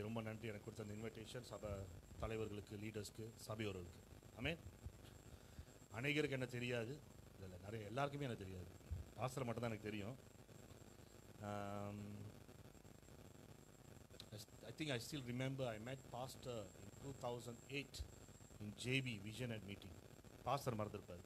ரொம்ப நன்றி எனக்கு கொடுத்த அந்த இன்விடேஷன் சபை தலைவர்களுக்கு லீடர்ஸ்க்கு சபையோர்களுக்கு ஆமே அநேகருக்கு என்ன தெரியாது இல்லை நிறைய எல்லாருக்குமே எனக்கு தெரியாது பாஸ்டர் மட்டும் தான் எனக்கு தெரியும் I think I still remember I made pastor in two thousand eight in JB vision at meeting pastor மறந்துருப்பாரு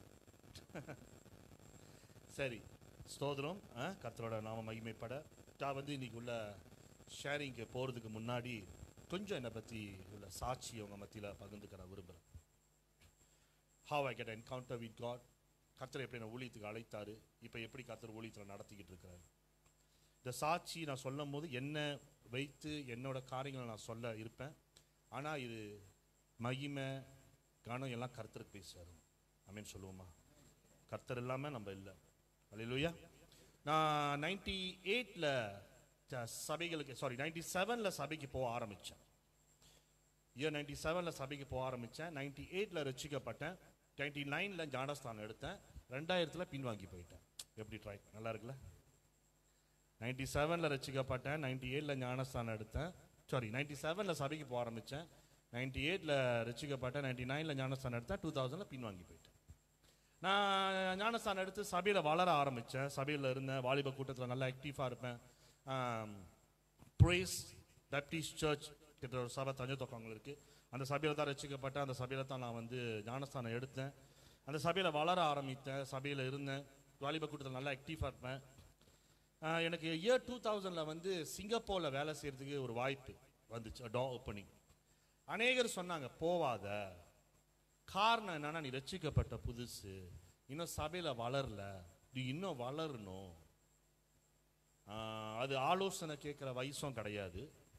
சரி ஸ்தோத்திரம் ஆ, கர்த்தரோட நாம மகிமைப்பட நான் வந்து இன்னைக்கு உள்ள ஷேரிங்க்கு போகிறதுக்கு முன்னாடி கொஞ்சம் என்னை பற்றி உள்ள சாட்சி உங்கள் மத்தியில் பகிர்ந்துக்க நான் விரும்புகிறேன் how I get encounter with God கர்த்தர் எப்படி என்னை ஊழியத்துக்கு அழைத்தாரு இப்போ எப்படி கர்த்தர் ஊழியத்தில் நடத்திக்கிட்டு இருக்கிறாரு இந்த சாட்சி நான் சொல்லும் போது என்ன வைத்து என்னோட காரியங்களை நான் சொல்ல இருப்பேன் ஆனால் இது மகிமை கனம் எல்லாம் கர்த்தருக்கு போய் சேரும் அமீன் சொல்லுவோமா கர்த்தர் இல்லாமல் நம்ம இல்லை அல்லையா நான் நைன்டி எயிட்டில் சபைகளுக்கு சாரி நைன்டி செவனில் சபைக்கு போக ஆரம்பித்தேன் இயர் நைன்டி செவனில் சபைக்கு போக ஆரம்பித்தேன் நைன்டி எயிட்டில் ரசிக்கப்பட்டேன் நைன்டி நைனில் ஞானஸ்தானம் எடுத்தேன் ரெண்டாயிரத்தில் பின்வாங்கி போயிட்டேன் எப்படி ட்ரை நல்லா இருக்குல்ல நைன்டி செவனில் ரசிக்கப்பட்டேன் நைன்டி எயிட்டில் ஞானஸ்தானம் எடுத்தேன் சாரி நைன்டி செவனில் சபைக்கு போக ஆரம்பித்தேன் நைன்டி எயிட்டில் ரசிக்கப்பட்டேன் நைன்டி நைனில் ஞானஸ்தானம் எடுத்தேன் டூ தௌசண்டில் பின்வாங்கி போயிட்டேன் நான் ஞானஸ்தானம் எடுத்து சபையில் வளர ஆரம்பித்தேன் சபையில் இருந்தேன் வாலிப கூட்டத்தில் நல்லா ஆக்டிவாக இருப்பேன் ப்ரேஸ் பேப்டிஸ்ட் சர்ச் கிட்ட ஒரு சபை தஞ்சை தொக்கவங்க இருக்குது அந்த சபையில் தான் ரசிக்கப்பட்டேன் அந்த சபையில் தான் நான் வந்து ஞானஸ்தானம் எடுத்தேன் அந்த சபையில் வளர ஆரம்பித்தேன் சபையில் இருந்தேன் வாலிப கூட்டத்தில் நல்லா ஆக்டிவாக இருப்பேன் ஆஹ் எனக்கு இயர் டூ தௌசண்டில் வந்து சிங்கப்பூரில் வேலை செய்கிறதுக்கு ஒரு வாய்ப்பு வந்துச்சு டோ ஓப்பனிங் அநேகர் சொன்னாங்க போவாத காரணம் என்னன்னா நீ ரட்சிக்கப்பட்ட புதுசு இன்னும் சபையில் வளரல நீ இன்னும் வளரணும் ஆஹ் அது ஆலோசனை கேட்குற வயசும் கிடையாது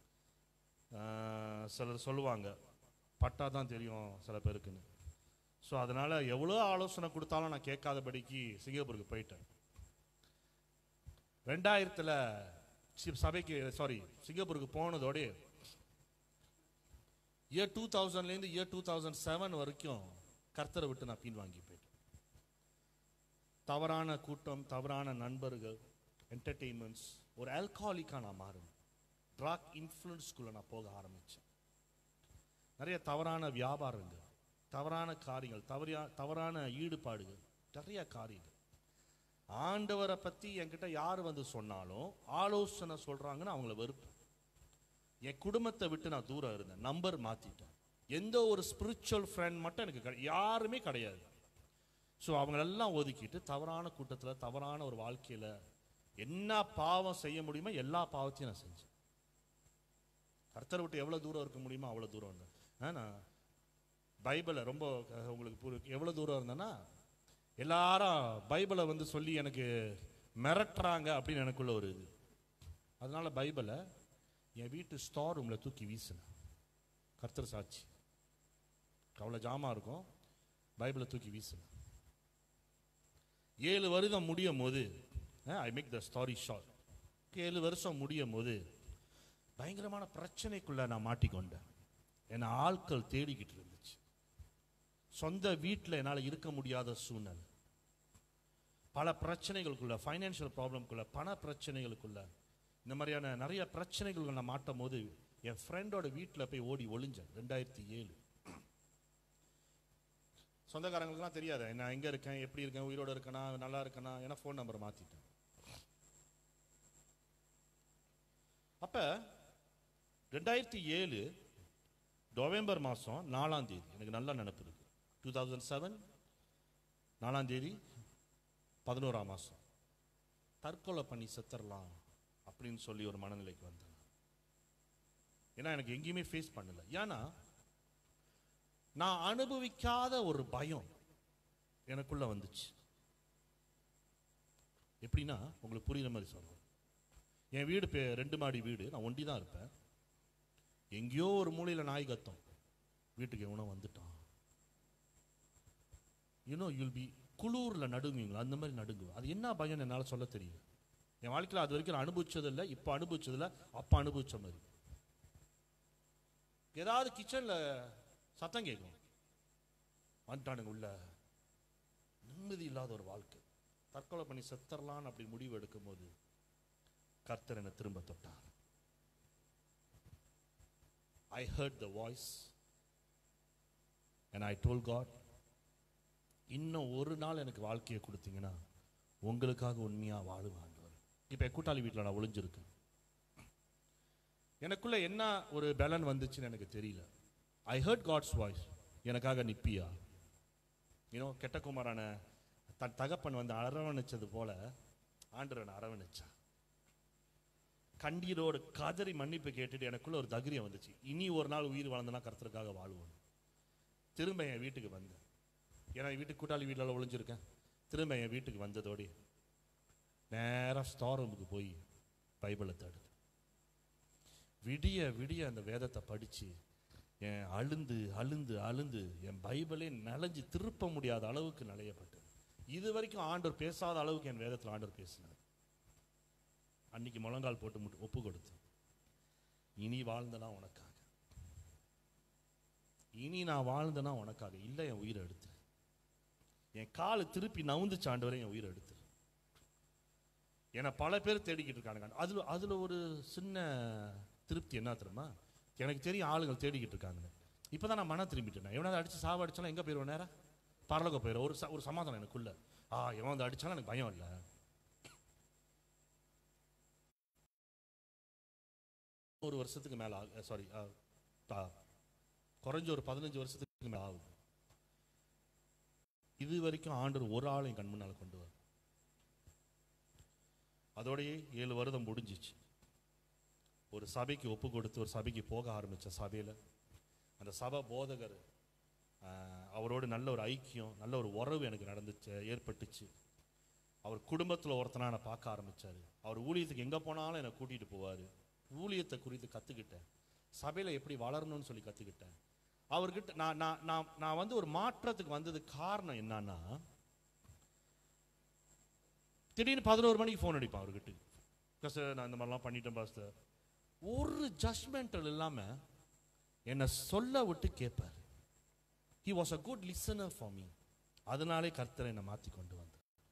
ஆஹ் சிலர் சொல்லுவாங்க பட்டா தான் தெரியும் சில பேருக்குன்னு ஸோ அதனால் எவ்வளோ ஆலோசனை கொடுத்தாலும் நான் கேட்காதபடிக்கு சிங்கப்பூருக்கு போயிட்டேன் ரெண்டாயிரத்தில் சபைக்கு சாரி சிங்கப்பூருக்கு போனதோட இயர் டூ தௌசண்ட்லேருந்து இயர் டூ தௌசண்ட் செவன் வரைக்கும் கர்த்தரை விட்டு நான் பின் வாங்கி போயிட்டேன் தவறான கூட்டம் தவறான நண்பர்கள் என்டர்டெயின்மெண்ட்ஸ் ஒரு ஆல்கஹாலிக்காக நான் மாறுவேன் ட்ராக் இன்ஃப்ளூயன்ஸ்குள்ளே நான் போக ஆரம்பித்தேன் நிறைய தவறான வியாபாரங்கள் தவறான காரியங்கள் தவறியா தவறான ஈடுபாடுகள் நிறைய காரியங்கள் ஆண்டவரை பற்றி என்கிட்ட யார் வந்து சொன்னாலும் ஆலோசனை சொல்கிறாங்கன்னு அவங்கள வெறுப்பு என் குடும்பத்தை விட்டு நான் தூரம் இருந்தேன் நம்பர் மாற்றிட்டேன் எந்த ஒரு ஸ்பிரிச்சுவல் ஃப்ரெண்ட் மட்டும் எனக்கு கிடை- யாருமே கிடையாது ஸோ அவங்களெல்லாம் ஒதுக்கிட்டு தவறான கூட்டத்தில் தவறான ஒரு வாழ்க்கையில் என்ன பாவம் செய்ய முடியுமோ எல்லா பாவத்தையும் நான் செஞ்சேன் கர்த்தரை விட்டு எவ்வளோ தூரம் இருக்க முடியுமோ அவ்வளோ தூரம் இருந்தேன் ஆ, நான் பைபிளை ரொம்ப அஹ், உங்களுக்கு புரி எவ்வளோ தூரம் இருந்தேன்னா எல்லாரும் பைபிளை வந்து சொல்லி எனக்கு மிரட்டுறாங்க அப்படின்னு எனக்குள்ள ஒரு இது அதனால பைபிளை என் வீட்டு ஸ்டார் ரூமில் தூக்கி வீசினேன் கர்த்தர் சாட்சி அவ்வளோ ஜாமா இருக்கும் பைபிளை தூக்கி வீசினேன் ஏழு வருடம் முடியும் போது ஐ மேக் த ஸ்டாரி ஷார்ட் ஏழு வருஷம் முடியும் போது பயங்கரமான பிரச்சனைக்குள்ள நான் மாட்டிக்கொண்டேன் என்னை ஆட்கள் தேடிக்கிட்டு இருந்துச்சு சொந்த வீட்டில் என்னால் இருக்க முடியாத சூழ்நிலை பல பிரச்சனைகளுக்குள்ள ஃபைனான்ஷியல் ப்ராப்ளம்குள்ள பண பிரச்சனைகளுக்குள்ள இந்த மாதிரியான நிறைய பிரச்சனைகள் நான் மாட்டும் போது என் ஃப்ரெண்டோட வீட்டில் போய் ஓடி ஒளிஞ்சேன் ரெண்டாயிரத்தி ஏழு சொந்தக்காரங்களுக்குலாம் தெரியாது நான் எங்கே இருக்கேன் எப்படி இருக்கேன் உயிரோட இருக்கேனா நல்லா இருக்கேனா ஏன்னா ஃபோன் நம்பர் மாற்றிட்டேன் அப்போ ரெண்டாயிரத்தி ஏழு நவம்பர் மாதம் நாலாம் தேதி எனக்கு நல்லா நினப்பு இருக்கு டூ தௌசண்ட் செவன் நாலாம் தேதி பதினோராம் மாதம் தற்கொலை பண்ணி செத்துடலாம் அப்படின்னு சொல்லி ஒரு மனநிலைக்கு வந்தேன் ஏன்னா எனக்கு எங்கேயுமே ஃபேஸ் பண்ணல ஏன்னா நான் அனுபவிக்காத ஒரு பயம் எனக்குள்ள வந்துச்சு எப்படின்னா உங்களுக்கு புரியுற மாதிரி சொல்றேன் என் வீடு பே ரெண்டு மாடி வீடு நான் ஒண்டி தான் இருப்பேன் எங்கேயோ ஒரு மூலையில் நாய் கத்தம் வீட்டுக்கு எவனோ வந்துட்டான் யூனோ யுல் பி குளூரில் நடுங்குவீங்களா அந்த மாதிரி நடுங்குவேன் அது என்ன பயம் என்னால் சொல்ல தெரியும் என் வாழ்க்கையில் அது வரைக்கும் நான் அனுபவிச்சதில்லை இப்போ அனுபவிச்சதில்லை அப்போ அனுபவிச்ச மாதிரி ஏதாவது கிச்சனில் சத்தம் கேட்கும் வந்துட்டானுங்க உள்ள நிம்மதி இல்லாத ஒரு வாழ்க்கை தற்கொலை பண்ணி செத்தரலான்னு அப்படி முடிவு எடுக்கும்போது கர்த்தர் என்னை திரும்ப தொட்டார் I heard the voice and I told God இன்னும் ஒரு நாள் எனக்கு வாழ்க்கையை கொடுத்தீங்கன்னா உங்களுக்காக உண்மையாக வாழுவான் இப்போ என் கூட்டாளி வீட்டில் நான் ஒளிஞ்சிருக்கேன் எனக்குள்ள என்ன ஒரு பலன் வந்துச்சுன்னு எனக்கு தெரியல ஐ ஹர்ட் காட்ஸ் வாய்ஸ் எனக்காக நிப்பியா யூனோ கெட்ட குமாரான தன் தகப்பன் வந்து அரவணைச்சது போல ஆண்டவன் அரவணைச்சா கண்ணீரோடு கதறி மன்னிப்பு கேட்டுட்டு எனக்குள்ள ஒரு தைரியம் வந்துச்சு இனி ஒரு நாள் உயிர் வாழ்ந்தனா கருத்தருக்காக வாழ்வோம் திரும்ப என் வீட்டுக்கு வந்தேன் ஏன்னா என் வீட்டுக்கு கூட்டாளி வீட்டில் ஒளிஞ்சிருக்கேன் திரும்ப என் வீட்டுக்கு வந்ததோடு நேராக ஸ்டார் ரூமுக்கு போய் பைபிளை தேடுது விடிய விடிய அந்த வேதத்தை படித்து என் அழுந்து அழுந்து அழுந்து என் பைபிளே நனைஞ்சு திருப்ப முடியாத அளவுக்கு நலையப்பட்டது இது வரைக்கும் ஆண்டவர் பேசாத அளவுக்கு என் வேதத்தில் ஆண்டவர் பேசினார் அன்னைக்கு முழங்கால் போட்டு முட்டு ஒப்பு கொடுத்து இனி வாழ்ந்தனா உனக்காக இனி நான் வாழ்ந்தனா உனக்காக இல்லை என் உயிரை எடுத்து என் கால் திருப்பி நவுந்துச்சு ஆண்டவரே என் உயிரை எடுத்து ஏன்னா பல பேர் தேடிக்கிட்டு இருக்காங்க அதுல அதுல ஒரு சின்ன திருப்தி என்ன தெரியுமா எனக்கு தெரியும் ஆளுங்கள் தேடிக்கிட்டு இருக்காங்க இப்பதான் நான் மன திரும்பிட்டேன் எவனாவது அடிச்சு சாவ அடிச்சாலும் எங்க போயிடுவேன் நேரா பரலோக போயிடும் ஒரு ச- ஒரு சமாதானம் எனக்குள்ள ஆ எவன் வந்து அடிச்சாலும் எனக்கு பயம் இல்லை ஒரு வருஷத்துக்கு மேல சாரி குறைஞ்ச ஒரு பதினஞ்சு வருஷத்துக்கு மேல ஆகுது இது வரைக்கும் ஆண்டவர் ஒரு ஆளை கண் முன்னால கொண்டு வர அதோடயே ஏழு வருடம் முடிஞ்சிச்சு ஒரு சபைக்கு ஒப்பு கொடுத்து ஒரு சபைக்கு போக ஆரம்பிச்ச சபையில அந்த சபை போதகர் ஆஹ், அவரோடு நல்ல ஒரு ஐக்கியம் நல்ல ஒரு உறவு எனக்கு நடந்துச்சு ஏற்பட்டுச்சு அவர் குடும்பத்தில் ஒருத்தனா நான் பார்க்க ஆரம்பிச்சாரு அவர் ஊழியத்துக்கு எங்கே போனாலும் என்னை கூட்டிகிட்டு போவார் ஊழியத்தை குறித்து கற்றுக்கிட்டேன் சபையில் எப்படி வளரணும்னு சொல்லி கற்றுக்கிட்டேன் அவர்கிட்ட நான் நான் நான் நான் வந்து ஒரு மாற்றத்துக்கு வந்தது காரணம் என்னன்னா திடீர்னு பதினோரு மணிக்கு ஃபோன் அடிப்பான் அவர்கிட்ட சார் நான் இந்த மாதிரிலாம் பண்ணிட்டேன் பாஸ்டர் ஒரு ஜட்மெண்டல் இல்லாமல் என்னை சொல்ல விட்டு கேட்பார் he was a good listener for me அதனாலே கர்த்தரை என்னை மாற்றி கொண்டு வந்தார்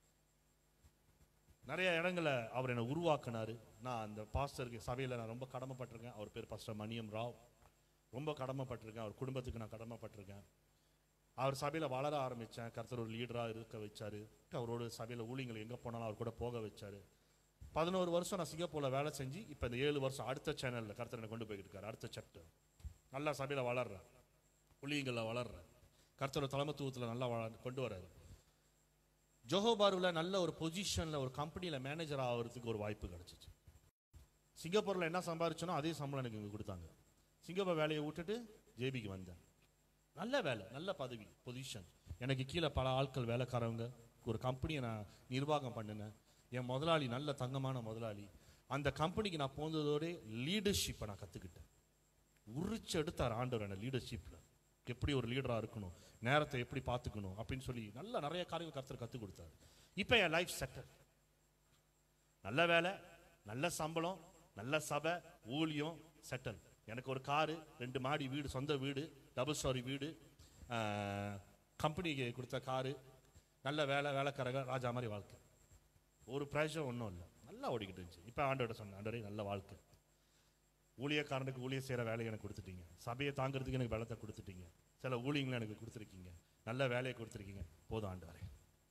நிறைய இடங்களை அவர் என்னை உருவாக்குனாரு நான் அந்த பாஸ்டருக்கு சபையில் நான் ரொம்ப கடமைப்பட்டிருக்கேன் அவர் பேர் பாஸ்டர் மணியம் ராவ் ரொம்ப கடமைப்பட்டிருக்கேன் அவர் குடும்பத்துக்கு நான் கடமைப்பட்டிருக்கேன் அவர் சபையில் வளர ஆரம்பித்தேன் கர்த்தர் ஒரு லீடராக இருக்க வச்சாரு அவரோட சபையில் ஊழியங்கள் எங்கே போனாலும் அவர் கூட போக வச்சாரு பதினோரு வருஷம் நான் சிங்கப்பூரில் வேலை செஞ்சு இப்போ இந்த ஏழு வருஷம் அடுத்த சேனலில் கர்த்தர் என்னை கொண்டு போய்கிட்டு இருக்காரு அடுத்த சாப்டர் நல்லா சபையில் வளர்றேன் ஊழியங்களில் வளர்றேன் கர்த்தரோட தலைமத்துவத்தில் நல்லா வள- கொண்டு வராரு ஜோஹோபாருவில் நல்ல ஒரு பொசிஷனில் ஒரு கம்பெனியில் மேனேஜர் ஆகிறதுக்கு ஒரு வாய்ப்பு கிடச்சிச்சு சிங்கப்பூரில் என்ன சம்பாரிச்சனோ அதே சம்பளம் எனக்கு இங்கே கொடுத்தாங்க சிங்கப்பூர் வேலையை விட்டுட்டு ஜேபிக்கு வந்தேன் நல்ல வேலை நல்ல பதவி பொசிஷன் எனக்கு கீழே பல ஆட்கள் வேலைக்காரவங்க ஒரு கம்பெனியை நான் நிர்வாகம் பண்ணினேன் என் முதலாளி நல்ல தங்கமான முதலாளி அந்த கம்பெனிக்கு நான் போனதோட லீடர்ஷிப்பை நான் கற்றுக்கிட்டேன் உரிச்சு எடுத்தார் ஆண்டவர் என்ன லீடர்ஷிப்பில் எப்படி ஒரு லீடராக இருக்கணும் நேரத்தை எப்படி பார்த்துக்கணும் அப்படின்னு சொல்லி நல்ல நிறைய காரியங்கள் கருத்தர் கற்றுக் கொடுத்தாரு இப்போ என் லைஃப் செட்டல் நல்ல வேலை நல்ல சம்பளம் நல்ல சபை ஊழியம் செட்டல் எனக்கு ஒரு காரு ரெண்டு மாடி வீடு சொந்த வீடு டபுள் ஸ்டோரி வீடு கம்பெனிக்கு கொடுத்த காரு நல்ல வேலை வேலைக்காரங்க ராஜா மாதிரி வாழ்க்கை ஒரு ப்ரெஷர் ஒன்றும் இல்லை நல்லா ஓடிக்கிட்டு இருந்துச்சு இப்போ ஆண்டோட சொன்னேன் ஆண்டோட நல்ல வாழ்க்கை ஊழியக்காரனுக்கு ஊழிய செய்கிற வேலையை எனக்கு கொடுத்துட்டீங்க சபையை தாங்கிறதுக்கு எனக்கு பலத்தை கொடுத்துட்டீங்க சில ஊழியங்களை எனக்கு கொடுத்துருக்கீங்க நல்ல வேலையை கொடுத்துருக்கீங்க போதும் ஆண்டவரே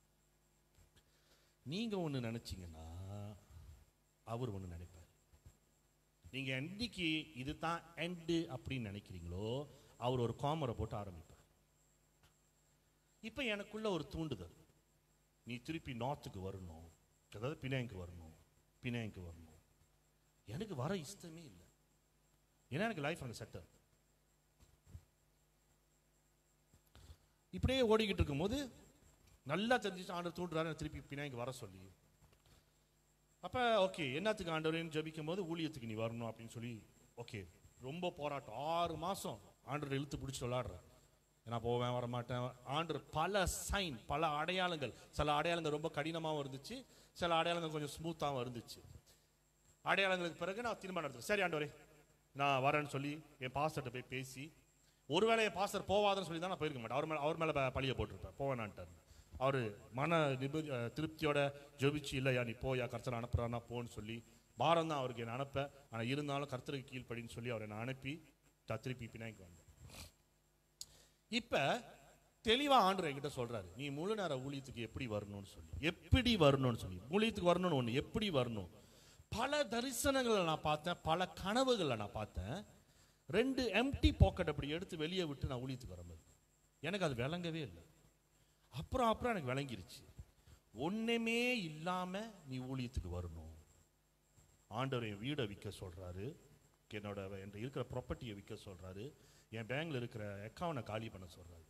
நீங்க ஒன்று நினைச்சீங்கன்னா அவர் ஒன்று நினைப்பார் நீங்க என்னைக்கு இதுதான் எண்டு அப்படின்னு நினைக்கிறீங்களோ அவர் ஒரு காமரை போட்டு ஆரம்பிப்பார் இப்போ எனக்குள்ள ஒரு தூண்டுதல் நீ திருப்பி நார்த்துக்கு வரணும் அதாவது பினாய்க்கு வரணும் பினாய்க்கு வரணும் எனக்கு வர இஷ்டமே இல்லை ஏன்னா எனக்கு லைஃப் அங்கே செட்டல் இப்படியே ஓடிக்கிட்டு இருக்கும்போது நல்லா தெரிஞ்சிச்சு ஆண்டவர் தூண்டுறாரு என்னை திருப்பி பினாய்க்கு வர சொல்லி அப்போ ஓகே என்னத்துக்கு ஆண்டவரேன்னு ஜெபிக்கும் போது ஊழியத்துக்கு நீ வரணும் அப்படின்னு சொல்லி ஓகே ரொம்ப போராட்டம் ஆறு மாதம் ஆண்டவர் இழுத்து பிடிச்சி விளாடுறேன் நான் போவேன் வர மாட்டேன் ஆண்டவர் பல சைன் பல அடையாளங்கள் சில அடையாளங்கள் ரொம்ப கடினமாகவும் இருந்துச்சு சில அடையாளங்கள் கொஞ்சம் ஸ்மூத்தாகவும் இருந்துச்சு அடையாளங்களுக்கு பிறகு நான் தீர்மானம் எடுத்தேன் சரி ஆண்டவரே நான் வரேன்னு சொல்லி என் பாஸ்டர்கிட்ட போய் பேசி ஒருவேளை என் பாஸ்டர் போவாதுன்னு சொல்லி தான் நான் போயிருக்க மாட்டேன் அவர் மேலே அவர் மேலே பழிய போட்டிருப்பேன் போவேனான்ட்டார் அவர் மன நிபு அஹ் திருப்தியோட ஜெபிச்சு இல்லையா நீ போயா கர்த்தர் அனுப்புறானா போன்னு சொல்லி பாரம் தான் அவருக்கு என்னை அனுப்ப ஆனால் இருந்தாலும் கர்த்தருக்கு கீழ்ப்படின்னு சொல்லி அவர் என்னை அனுப்பி நான் திருப்பி பினாய்க்கு வந்தேன் இப்ப தெளிவா ஆண்டவர் என்கிட்ட சொல்றாரு நீ முழு நேர ஊழியத்துக்கு எப்படி வரணும்னு சொல்லி எப்படி வரணும்னு சொல்லி ஊழியத்துக்கு வரணும்னு ஒண்ணு எப்படி வரணும் பல தரிசனங்களை நான் பார்த்தேன் பல கனவுகளை நான் பார்த்தேன் ரெண்டு எம்டி பாக்கெட் அப்படி எடுத்து வெளியே விட்டு நான் ஊழியத்துக்கு வர மாதிரி எனக்கு அது விளங்கவே இல்லை அப்புறம் அப்புறம் எனக்கு விளங்கிருச்சு ஒண்ணுமே இல்லாம நீ ஊழியத்துக்கு வரணும் ஆண்டவர் என் வீடை விற்க சொல்றாரு என்னோட என்கிட்ட இருக்கிற ப்ராப்பர்ட்டியை விற்க சொல்றாரு என் பேங்க்ல இருக்கிற அக்கௌண்ட்டை காலி பண்ண சொல்றாரு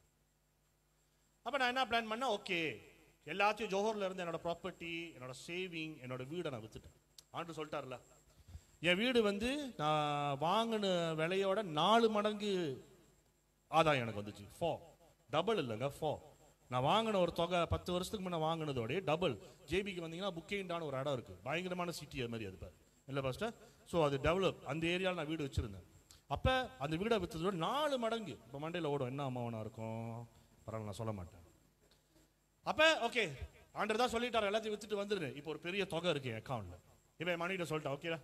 அப்ப நான் என்ன பிளான் பண்ண ஓகே எல்லாத்தையும் ஜோஹர்ல இருந்து என்னோட ப்ராப்பர்ட்டி என்னோட சேவிங் என்னோட வீடை நான் வித்துட்டேன் ஆண்டு சொல்லிட்டார்ல என் வீடு வந்து நான் வாங்கின விலையோட நாலு மடங்கு ஆதாயம் எனக்கு வந்துச்சு ஃபோ டபுள் இல்லைங்க ஃபோ நான் வாங்கின ஒரு தொகை பத்து வருஷத்துக்கு முன்னே வாங்கினதோடய டபுள் ஜேபிக்கு வந்தீங்கன்னா புக்கேண்டான ஒரு இடம் இருக்கு பயங்கரமான சிட்டி அது மாதிரி அது பாரு இல்லை பாஸ்டர் ஸோ அது டெவலப் அந்த ஏரியாவில் நான் வீடு வச்சிருந்தேன் அப்போ அந்த வீடை விற்றதோட நாலு மடங்கு இப்போ மண்டையில் ஓடும் என்ன அம்மாவனா இருக்கும் பரவாயில்ல நான் சொல்ல மாட்டேன் அப்போ ஓகே ஆண்டர் தான் சொல்லிட்டார் எல்லாத்தையும் வித்துட்டு வந்துரு இப்போ ஒரு பெரிய தொகை இருக்கு என் அக்கௌண்ட்ல இப்போ என் மனைவிட்ட சொல்லிட்டேன் ஓகேடா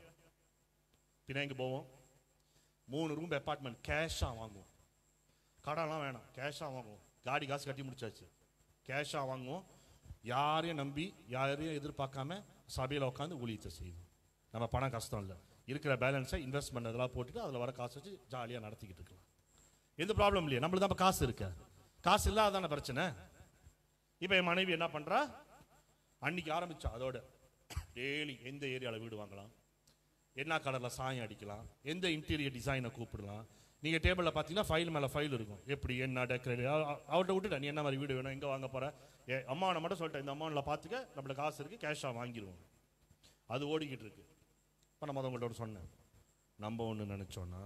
பின்ன எங்கே போவோம் மூணு ரூம் அப்பார்ட்மெண்ட் கேஷாக வாங்குவோம் கடன்லாம் வேணாம் கேஷாக வாங்குவோம் காடி காசு கட்டி முடிச்சாச்சு கேஷாக வாங்குவோம் யாரையும் நம்பி யாரையும் எதிர்பார்க்காம சபையில் உட்காந்து ஊழியத்தை செய்வோம் நம்ம பணம் கஷ்டம் இல்லை இருக்கிற பேலன்ஸை இன்வெஸ்ட்மெண்ட் அதெல்லாம் போட்டுட்டு அதில் வர காசு வச்சு ஜாலியாக நடத்திக்கிட்டு இருக்கலாம் எந்த ப்ராப்ளம் இல்லையா நம்மளுக்கு தான் இப்ப காசு இருக்கு காசு இல்லாதான பிரச்சனை இப்போ என் மனைவி என்ன பண்றா அன்னைக்கு ஆரம்பிச்சா அதோட டெய்லி எந்த ஏரியாவில் வீடு வாங்கலாம் என்ன கலரில் சாயம் அடிக்கலாம் எந்த இன்டீரியர் டிசைனை கூப்பிடலாம் நீங்கள் டேபிளில் பார்த்தீங்கன்னா ஃபைல் மேலே ஃபைல் இருக்கும் எப்படி என்ன டெக்கரேட் அவர்கிட்ட விட்டுட்டேன் நீ என்ன மாதிரி வீடு வேணும் எங்கே வாங்க போற ஏ அம்மாவை மட்டும் சொல்லிட்டேன் இந்த அம்மாவில் பார்த்துக்க நம்மளுக்கு காசு இருக்குது கேஷாக வாங்கிடுவோம் அது ஓடிக்கிட்டு இருக்கு இப்போ நம்ம உங்கள்கிட்ட ஒன்று சொன்னேன் நம்ம ஒன்று நினச்சோன்னா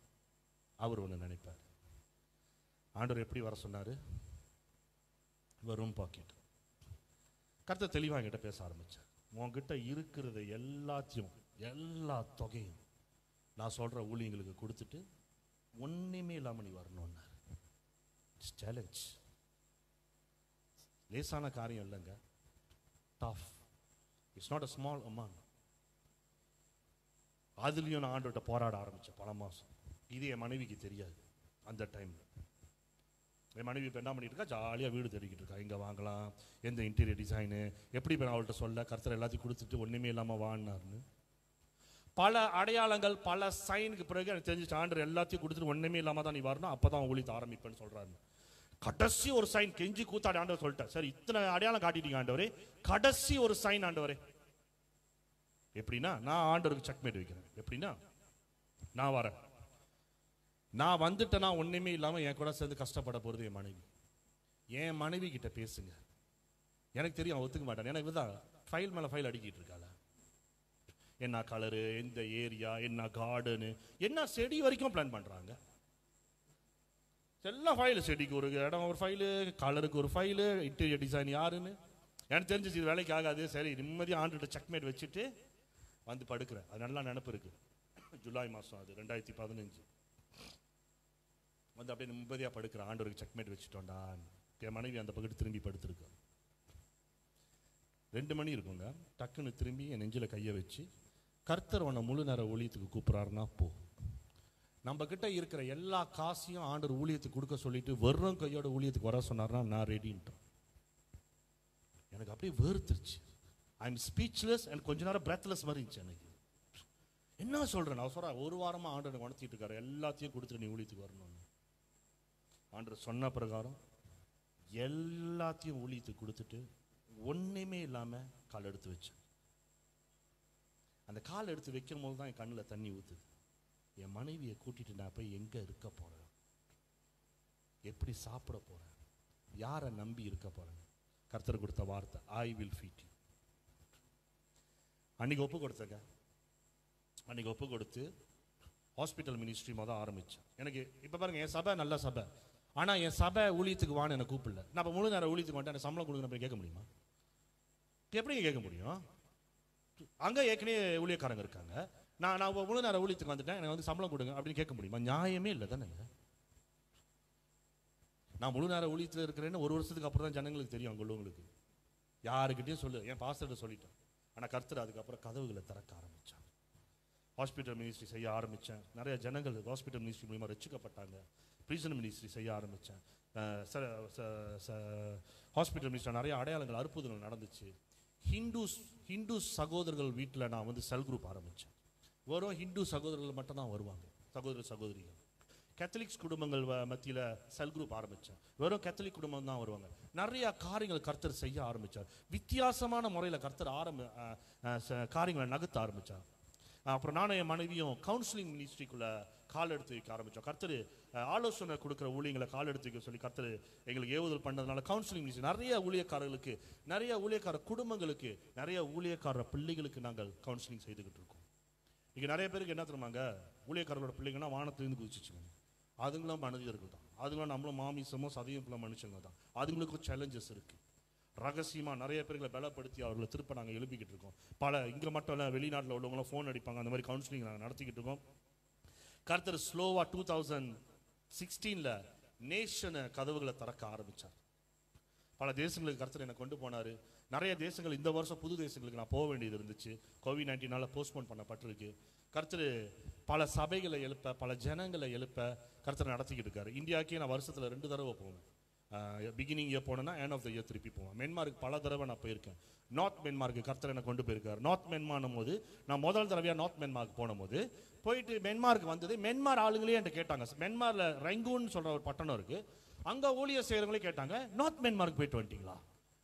அவர் ஒன்று நினைப்பார் ஆண்டவர் எப்படி வர சொன்னார் வெறும் பாக்கெட் கருத்தை தெளிவாக என்கிட்ட பேச ஆரம்பித்தேன் உன்கிட்ட இருக்கிறத எல்லாத்தையும் எல்லா தொகையும் நான் சொல்கிற ஊழியங்களுக்கு கொடுத்துட்டு ஒன்றுமே இல்லாமல் நீ வரணும்னார் இட்ஸ் சேலஞ்ச் லேசான காரியம் இல்லைங்க tough it's not a small amount அதுலேயும் நான் ஆண்டோட்ட போராட ஆரம்பித்தேன் பல மாதம் இது என் மனைவிக்கு தெரியாது அந்த டைமில் என் மனைவி இப்போ என்ன பண்ணிட்டு இருக்கா ஜாலியாக வீடு தேடிக்கிட்டு இருக்கா எங்கே வாங்கலாம் எந்த இன்டீரியர் டிசைனு எப்படி இப்போ நான் அவள்கிட்ட சொல்ல கருத்தர் எல்லாத்தையும் கொடுத்துட்டு ஒன்றுமே இல்லாமல் வாங்கினார்னு பல அடையாளங்கள் பல சைனுக்கு பிறகு எனக்கு தெரிஞ்சு ஆண்டர் எல்லாத்தையும் கொடுத்துட்டு ஒன்றுமே இல்லாமல் தான் நீ வரணும் அப்போ தான் ஊழித்து ஆரம்பிப்பேன்னு சொல்கிறாரு கடைசி ஒரு சைன் கெஞ்சி கூத்தாடி ஆண்டவர் சொல்லிட்டேன் சரி இத்தனை அடையாளம் காட்டிட்டீங்க ஆண்டவரே கடைசி ஒரு சைன் ஆண்டவரே எப்படின்னா நான் ஆண்டவருக்கு செக்மேட் வைக்கிறேன் எப்படின்னா நான் வரேன் நான் வந்துட்டேனா ஒண்ணுமே இல்லாம என் கூட சேர்ந்து கஷ்டப்பட போறது என் மனைவி என் மனைவி கிட்ட பேசுங்க எனக்கு தெரியும் அவன் ஒத்துக்க மாட்டான் எனக்கு தான் ஃபைல் மேல ஃபைல் அடிக்கிட்டு இருக்காள என்ன கலரு எந்த ஏரியா என்ன கார்டனு என்ன செடி வரைக்கும் பிளான் பண்றாங்க எல்லாம் ஃபைல் செடிக்கு ஒரு இடம் ஒரு ஃபைலு கலருக்கு ஒரு ஃபைலு இன்டீரியர் டிசைன் யாருன்னு எனக்கு தெரிஞ்சிச்சு இது வேலைக்கு ஆகாது சரி நிம்மதியாக ஆண்டுகிட்ட செக்மேட் வச்சுட்டு வந்து படுக்கிறேன் அது நல்லா நினப்பு இருக்கு ஜூலை மாதம் அது ரெண்டாயிரத்தி பதினஞ்சு வந்து அப்படியே நிம்மதியாக படுக்கிறேன் ஆண்டவருக்கு செக்மேட் வச்சுட்டோண்டா என் மனைவி அந்த பக்கத்து திரும்பி படுத்திருக்கு ரெண்டு மணி இருக்குங்க டக்குன்னு திரும்பி என் நெஞ்சில் கையை வச்சு கர்த்தர் உன்னை முழு நேர ஊழியத்துக்கு கூப்பிட்றாருன்னா போ நம்ம கிட்ட இருக்கிற எல்லா காசையும் ஆண்டவர் ஊழியத்துக்கு கொடுக்க சொல்லிட்டு வெறும் கையோட ஊழியத்துக்கு வர சொன்னார்னா நான் ரெடின்ட்டேன் எனக்கு அப்படியே வேர்த்துருச்சு ஐ எம் ஸ்பீச்லெஸ் எனக்கு கொஞ்ச நேரம் பிரெத்லெஸ் மாதிரி இருந்துச்சு எனக்கு என்ன சொல்றேன் நான் சொல்றேன் ஒரு வாரமா ஆண்டவர் உணர்த்திட்டு இருக்காரு எல்லாத்தையும் கொடுத்துட்டு நீ ஊழியத்துக்கு வரணும்னு ஆண்டவர் சொன்ன பிரகாரம் எல்லாத்தையும் ஊழியத்துக்கு கொடுத்துட்டு ஒண்ணுமே இல்லாம கால் எடுத்து வச்சேன் அந்த கால் எடுத்து வைக்கும் போது தான் என் கண்ணில் தண்ணி ஊத்துது என் மனைவியை கூட்டிட்டு நான் போய் எங்க இருக்க போறேன் எப்படி சாப்பிட போறேன் யாரை நம்பி இருக்க போறேன் கர்த்தர் கொடுத்த வார்த்தை ஐ வில் ஃபீட் யூ அன்னைக்கு ஒப்பு கொடுத்தங்க அன்னைக்கு ஒப்பு கொடுத்து ஹாஸ்பிட்டல் மினிஸ்ட்ரி மொதல் ஆரம்பிச்சேன் எனக்கு இப்போ பாருங்க என் சபை நல்ல சபை ஆனால் என் சபை ஊழியத்துக்கு வான்னு என்னை கூப்பிடல நான் இப்போ முழு நேரம் ஊழியத்துக்கு வந்துட்டு எனக்கு சம்பளம் கொடுங்க போய் கேட்க முடியுமா எப்படிங்க கேட்க முடியும் அங்கே ஏற்கனவே ஊழியக்காரங்க இருக்காங்க நான் நான் இப்போ முழு நேரம் ஊழியத்துக்கு வந்துட்டேன் எனக்கு வந்து சம்பளம் கொடுங்க அப்படின்னு கேட்க முடியுமா நியாயமே இல்லை தானேங்க நான் முழு நேரம் ஊழியத்தில் இருக்கிறேன்னு ஒரு வருஷத்துக்கு அப்புறம் தான் ஜனங்களுக்கு தெரியும் அங்கே உள்ளவங்களுக்கு யாருக்கிட்டையும் சொல்லு என் பாஸ்டர்கிட்ட சொல்லிட்டேன் ஆனால் கர்த்தர் அதுக்கப்புறம் கதவுகளை திறக்க ஆரம்பிச்சார் ஹாஸ்பிட்டல் மினிஸ்ட்ரி செய்ய ஆரம்பித்தேன் நிறைய ஜனங்கள் ஹாஸ்பிட்டல் மினிஸ்ட்ரி மூலிமா ரசிக்கப்பட்டாங்க ப்ரிசன் மினிஸ்ட்ரி செய்ய ஆரம்பித்தேன் ஹாஸ்பிட்டல் மினிஸ்ட்ரி நிறைய அடையாளங்கள் அற்புதங்கள் நடந்துச்சு ஹிந்துஸ் ஹிந்து சகோதரர்கள் வீட்டில் நான் வந்து செல் குரூப் ஆரம்பித்தேன் வெறும் ஹிந்து சகோதரர்கள் மட்டும்தான் வருவாங்க சகோதர சகோதரிகள் கேத்தலிக்ஸ் குடும்பங்கள் மத்தியில் செல் குரூப் ஆரம்பித்தேன் வெறும் கேத்தலிக் குடும்பம் தான் வருவாங்க நிறைய காரியங்கள் கர்த்தர் செய்ய ஆரம்பித்தார் வித்தியாசமான முறையில் கர்த்தர் ஆரம்பி அஹ், அஹ், ச- காரியங்களை நகர்த்த ஆரம்பித்தார் அப்புறம் நானும் என் மனைவியும் கவுன்சிலிங் மினிஸ்ட்ரிக்குள்ள கால் எடுத்து வைக்க ஆரம்பித்தோம் கர்த்தர் அஹ், ஆலோசனை கொடுக்குற ஊழியங்களை கால் எடுத்து வைக்க சொல்லி கர்த்தர் எங்களுக்கு ஏவுதல் பண்ணதுனால கவுன்சிலிங் மினிஸ்ட்ரி நிறைய ஊழியக்காரர்களுக்கு நிறைய ஊழியக்கார குடும்பங்களுக்கு நிறைய ஊழியக்கார பிள்ளைகளுக்கு நாங்கள் கவுன்சிலிங் செய்துக்கிட்டு இருக்கோம் இங்க நிறைய பேருக்கு என்ன தெரியுமாங்க ஊழியக்காரர்களோட பிள்ளைங்கன்னா வானத்திலிருந்து குதிச்சுச்சுங்க அதுங்களும் மனிதர்கள் தான் அதுங்களும் நம்மளும் மாமிசமோ சதையும் பிள்ளை மனுஷங்க தான் அதுங்களுக்கும் சேலஞ்சஸ் இருக்கு ரகசியமா நிறைய பேர்களை பலப்படுத்தி அவர்களை திருப்ப நாங்கள் எழுப்பிக்கிட்டு இருக்கோம் பல இங்க மட்டும் இல்ல வெளிநாட்டில் உள்ளவங்களும் ஃபோன் அடிப்பாங்க அந்த மாதிரி கவுன்சிலிங் நாங்கள் நடத்திக்கிட்டு இருக்கோம் கர்த்தர் ஸ்லோவா டூ தௌசண்ட் சிக்ஸ்டீனில் நேஷனை கதவுகளை திறக்க ஆரம்பிச்சார் பல தேசங்களுக்கு கர்த்தர் என்னை கொண்டு போனார் நிறைய தேசங்கள் இந்த வருஷம் புது தேசங்களுக்கு நான் போக வேண்டியது இருந்துச்சு கோவிட் நைன்டீனால போஸ்ட்போன் பண்ணப்பட்டிருக்கு கர்த்தர் பல சபைகளை எழுப்ப பல ஜனங்களை எழுப்ப கர்த்தர் நடத்திக்கிட்டு இருக்காரு இந்தியாவுக்கே நான் வருஷத்தில் ரெண்டு தடவை போவேன் பிகினிங் இயர் போனேன்னா end ஆஃப் த இயர் திருப்பி போவேன் மென்மார்க்கு பல தடவை நான் போயிருக்கேன் நார்த் மென்மார்க்கு கர்த்தர் என்னை கொண்டு போயிருக்காரு நார்த் மென்மானும் போது நான் முதல் தடவையாக நார்த் மென்மார்க் போனபோது போயிட்டு மென்மார்க் வந்தது மென்மார் ஆளுங்களே என்கிட்ட கேட்டாங்க மென்மார்ல ரெங்கூன்னு சொல்ற ஒரு பட்டணம் இருக்கு அங்க ஊழியர் செய்யறவங்களே கேட்டாங்க நார்த் மென்மார்க் போயிட்டு வந்துட்டீங்களா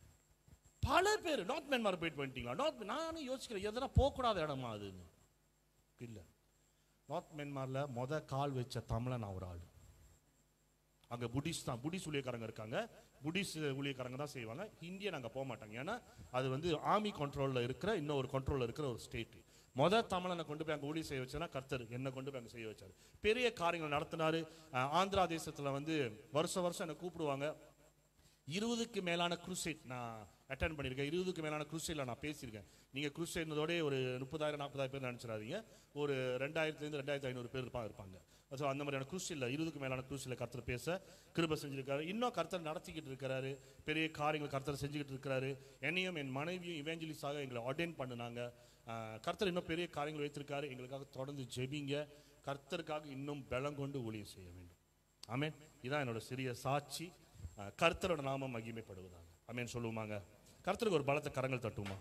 பல பேர் நார்த் மென்மார்க் போயிட்டு வந்துட்டீங்களா நார்த் நானும் யோசிக்கிறேன் எதனா போகக்கூடாத இடமா அதுன்னு இல்ல நார்த் மென்மார்ல மொத கால் வச்ச தமிழன் நான் ஒரு ஆள் அங்க புடிஸ் தான் புடிஸ் ஊழியக்காரங்க இருக்காங்க புடிஸ் ஊழியக்காரங்க தான் செய்வாங்க இந்தியன் அங்க போக மாட்டாங்க ஏன்னா அது வந்து ஆர்மி கண்ட்ரோல்ல இருக்கிற இன்னொரு கண்ட்ரோல்ல இருக்கிற ஒரு ஸ்டேட் மொத தமிழனை கொண்டு போய் அங்க ஊழிய செய்ய வச்சனா கர்த்தர் என்ன கொண்டு போய் அங்க செய்ய வச்சாரு பெரிய காரியங்கள் நடத்தினாரு அஹ், ஆந்திரா தேசத்துல வந்து வருஷம் வருஷம் என்னை கூப்பிடுவாங்க இருபதுக்கு மேலான குரூசைட் நான் அட்டன் பண்ணியிருக்கேன் இருபதுக்கு மேலான குரூசைட்ல நான் பேசியிருக்கேன் நீங்கள் குரூசைட்னதோட ஒரு முப்பதாயிரம் நாற்பதாயிரம் பேர் நினச்சிடாதீங்க ஒரு ரெண்டாயிரத்துலேருந்து ரெண்டாயிரத்தி ஐநூறு பேர் இருப்பாங்க இருப்பாங்க ஸோ அந்த மாதிரியான குரூசில் இருபதுக்கு மேலான குரூசில் கர்த்தர் பேச கிருபை செஞ்சிருக்காரு இன்னும் கர்த்தர் நடத்திக்கிட்டு இருக்கிறாரு பெரிய காரியங்கள் கர்த்தர் செஞ்சுக்கிட்டு இருக்கிறாரு என்னையும் என் மனைவியும் இவேஞ்சலிஸாக எங்களை ஆர்டெயின் பண்ணினாங்க ஆஹ் கர்த்தர் இன்னும் பெரிய காரியங்கள் வைத்திருக்காரு எங்களுக்காக தொடர்ந்து ஜெபிங்க கர்த்தருக்காக இன்னும் பலம் கொண்டு ஊழியம் செய்ய வேண்டும் ஆமென் இதான் என்னோட சிறிய சாட்சி அஹ், கர்த்தரோட நாமம் மகிமைப்படுவதாக ஆமென் சொல்லுவோமாங்க கர்த்தருக்கு ஒரு பலத்த கரங்கள் தட்டுமா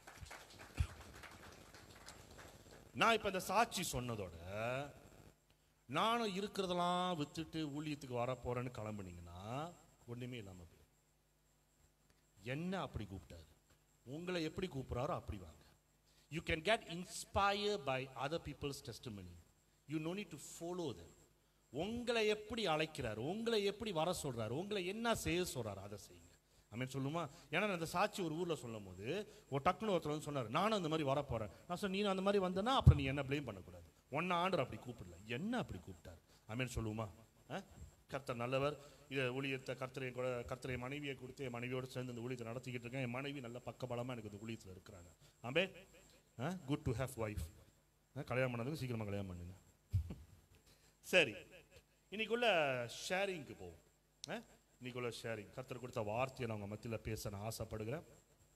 நான் இப்ப இந்த சாட்சி சொன்னதோட நானும் இருக்கிறதெல்லாம் வித்துட்டு ஊழியத்துக்கு வர போறேன்னு கிளம்புனீங்கன்னா ஒண்ணுமே இல்லாம போயிடும் என்ன அப்படி கூப்பிட்டாரு உங்களை எப்படி கூப்பிடுறாரோ அப்படி வாங்க you can get inspire by other peoples testimony you no need to follow them உங்களை எப்படி அழைக்கிறார் உங்களை எப்படி வர சொல்றாரு உங்களை என்ன செய்ய சொல்றாரு அதை செய்யுங்க அமேன் சொல்லுமா ஏன்னா நான் இந்த சாட்சி ஒரு ஊர்ல சொல்லும் போது ஒரு டக்குனு ஒருத்தர் வந்து சொன்னார் நானும் அந்த மாதிரி வர போறேன் நான் சொன்னேன் நீ அந்த மாதிரி வந்தனா அப்புறம் நீ என்ன ப்ளேம் பண்ணக்கூடாது ஒன்ன ஆண்டர் அப்படி கூப்பிடல என்ன அப்படி கூப்பிட்டார் அமேன் சொல்லுமா அஹ்? கர்த்தர் நல்லவர் இதை ஊழியத்தை கர்த்தரை கூட கர்த்தரை மனைவியை கொடுத்து என் மனைவியோடு சேர்ந்து இந்த ஊழியத்தை நடத்திக்கிட்டு இருக்கேன் என் மனைவி நல்ல பக்கபலமா எனக்கு இந்த ஊழியத்தில் இருக்கிறாங்க ஆம்பே குட் டு ஹேவ் ஒய்ஃப் கல்யாணம் பண்ணதுக்கு சீக்கிரமா கல்யாணம் பண்ணுங்க சரி இன்னைக்குள்ள ஷேரிங்க்கு போவோம் ஆ? இன்னைக்குள்ள ஷேரிங் கர்த்தர் கொடுத்த வார்த்தையை நான் உங்க மத்தியில் பேச நான் ஆசைப்படுகிறேன்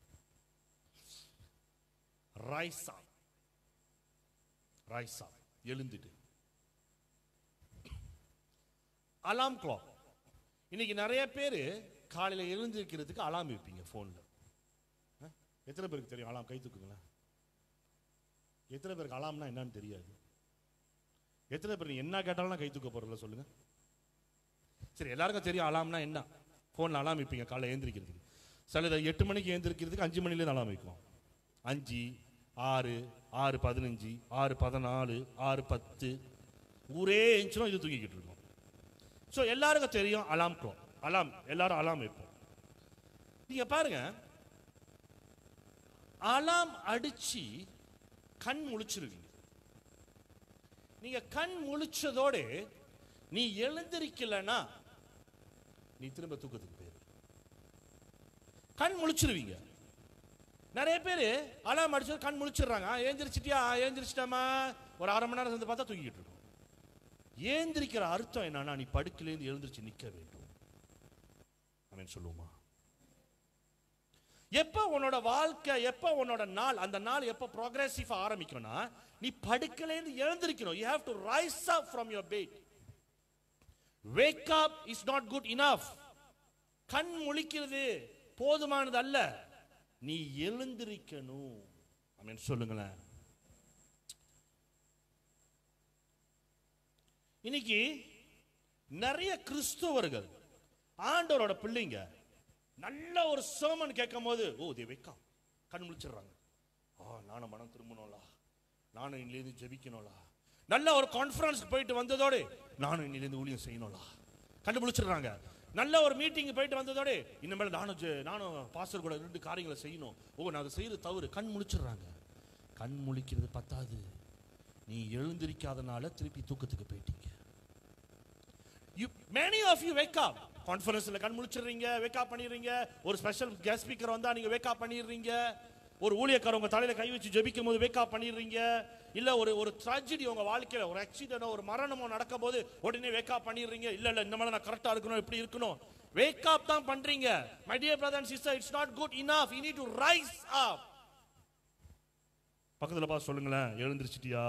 ரைசா ரைசா எழுந்துட்டு அலாம் கிளாக் இன்னைக்கு நிறைய பேர் காலையில எழுந்திருக்கிறதுக்கு அலாம் வைப்பீங்க ஃபோனில் எத்தனை பேருக்கு தெரியும் அலாம் கை தூக்குங்களேன் எத்தனை பேருக்கு அலாம்னா என்னன்னு தெரியாது எத்தனை பேர் நீ என்ன கேட்டாலும் கை தூக்க போறல சொல்லுங்க சரி எல்லாருக்கும் தெரியும் அலாம்னா என்ன ஃபோனில் அலாம் வைப்பீங்க காலைல ஏந்திரிக்கிறதுக்கு சில எட்டு மணிக்கு ஏந்திரிக்கிறதுக்கு அஞ்சு மணிலேருந்து அலாம் வைக்கும் அஞ்சு ஆறு ஆறு பதினஞ்சு ஆறு பதினாலு ஆறு பத்து ஊரே இன்ச்சும் இது தூக்கிக்கிட்டு இருக்கோம் ஸோ எல்லாருக்கும் தெரியும் அலாம் க்ளோக் அலாம் எல்லாரும் அலாம் வைப்போம் நீங்க பாருங்க அலாம் அடிச்சு கண் முழிச்சிருவீங்க நீங்க கண் முழிச்சதோட நீ எழுந்திருக்கலனா நீ திரும்ப தூக்கத்துக்கு போயிரு கண் முழிச்சிருவீங்க நிறைய பேர் அலாம் அடிச்சது கண் முழிச்சிடுறாங்க "ஆ, ஏந்திரிச்சிட்டியா "ஆ, ஏந்திரிச்சிட்டாமா ஒரு அரை மணி நேரம் சேர்ந்து பார்த்தா தூக்கிட்டு இருக்கோம் ஏந்திரிக்கிற அர்த்தம் என்னன்னா நீ படுக்கையிலேருந்து எழுந்திருச்சு நிக்க வேண்டும் அவன் சொல்லுவோமா எப்ப உன்னோட வாழ்க்கை எப்ப உன்னோட நாள் அந்த நாள் எப்ப ப்ரோக்ரஸிவ் ஆரம்பிக்கும்னா நீ படுக்கலேருந்து எழுந்திருக்கணும் you have to rise up from your bed wake up is not good enough கண் முழிக்கிறது போதுமானது அல்ல நீ எழுந்திருக்கணும் அப்படின்னு சொல்லுங்களேன் இன்னைக்கு நிறைய கிறிஸ்தவர்கள் ஆண்டவரோட பிள்ளைங்க நல்ல ஒரு சர்மன் கேட்கும் போது ஓ தே வெக்கா கண் முழிச்சிடுறாங்க ஆ நானும் மனம் திரும்பணும்லா நானும் இன்னிலேருந்து ஜெபிக்கணும்லா நல்ல ஒரு கான்ஃபரன்ஸ்க்கு போயிட்டு வந்ததோடு நானும் இன்னிலேருந்து ஊழியம் செய்யணும்லா கண்டுபிடிச்சிடுறாங்க நல்ல ஒரு மீட்டிங் போயிட்டு வந்ததோடு இனிமேல் நானும் ஜெ- நானும் பாஸ்டர் கூட ரெண்டு காரியங்களை செய்யணும் ஓ நான் அதை செய்யறது தவறு கண் முழிச்சிடுறாங்க கண் முழிக்கிறது பத்தாது நீ எழுந்திருக்காதனால திருப்பி தூக்கத்துக்கு போயிட்டீங்க you many of you wake up கான்ஃபரன்ஸ்ல கண் முழிச்சிடுறீங்க wake up பண்ணிடுறீங்க ஒரு ஸ்பெஷல் கெஸ்ட் ஸ்பீக்கர் வந்தா நீங்க wake up பண்ணிடுறீங்க ஒரு ஊழியக்காரர் உங்க தலையில கை வச்சு ஜெபிக்கும் போது wake up பண்ணிடுறீங்க இல்ல ஒரு ஒரு tragedy உங்க வாழ்க்கையில ஒரு ஆக்சிடென்ட் ஒரு மரணமோ நடக்கும் போது உடனே wake up பண்ணிடுறீங்க இல்ல இல்ல இந்த மாதிரி நான் கரெக்டா இருக்கணும் இப்படி இருக்கணும் wake up தான் பண்றீங்க my dear brother and sister it's not good enough you need to rise up பக்கத்துல பார்த்து சொல்லுங்களேன் எழுந்திருச்சிட்டியா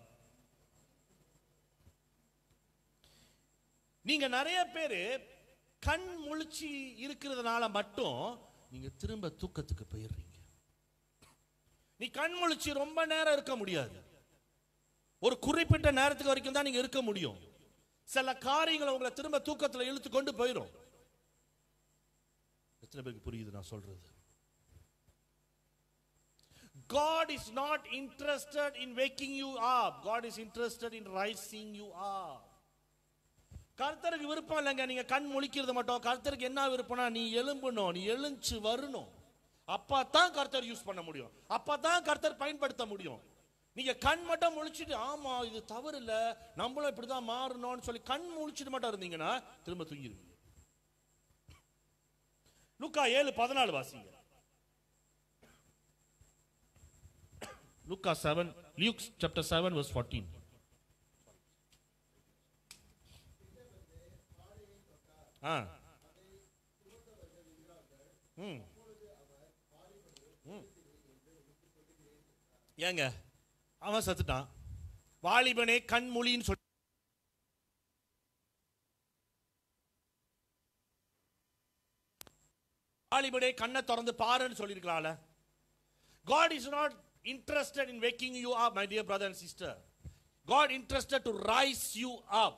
நீங்க நிறைய பேரு கண் முழிச்சு இருக்கிறதுனால மட்டும் நீங்க திரும்ப தூக்கத்துக்கு போயிடுறீங்க நீ கண் முழிச்சு ரொம்ப நேரம் இருக்க முடியாது ஒரு குறிப்பிட்ட நேரத்துக்கு வரைக்கும் தான் நீங்க இருக்க முடியும் சில காரியங்களை உங்களை திரும்ப தூக்கத்துல இழுத்து கொண்டு போயிடும் எத்தனை பேருக்கு புரியுது நான் சொல்றது God is not interested in waking you up. God is interested in rising you up. கர்த்தருக்கு விருப்பம் இல்லைங்க நீங்க கண் முழிக்கிறது மட்டும் கர்த்தருக்கு என்ன விருப்பம்னா நீ எழும்பணும் நீ எழுஞ்சு வரணும் அப்பா தான் கர்த்தர் யூஸ் பண்ண முடியும் அப்பா தான் கர்த்தர் பயன்படுத்த முடியும் நீங்க கண் மட்டும் முழிச்சிட்டு ஆமா இது தவறு இல்ல நம்மளும் இப்படிதான் மாறணும்னு சொல்லி கண் முழிச்சிட்டு மட்டும் இருந்தீங்கன்னா திரும்ப தூங்கிடுவீங்க லுக்கா ஏழு பதினாலு வாசிங்க Lukka seven Luke chapter seven verse fourteen ஆ ம் ம். ஏங்க அவன் செத்துட்டான் வாலிபனே கண்மொழின்னு சொல்லி வாலிபனே கண்ணை திறந்து பாருன்னு சொல்லியிருக்கலாம்ல God is not interested in waking you up, my dear brother and sister. God interested to rise you up.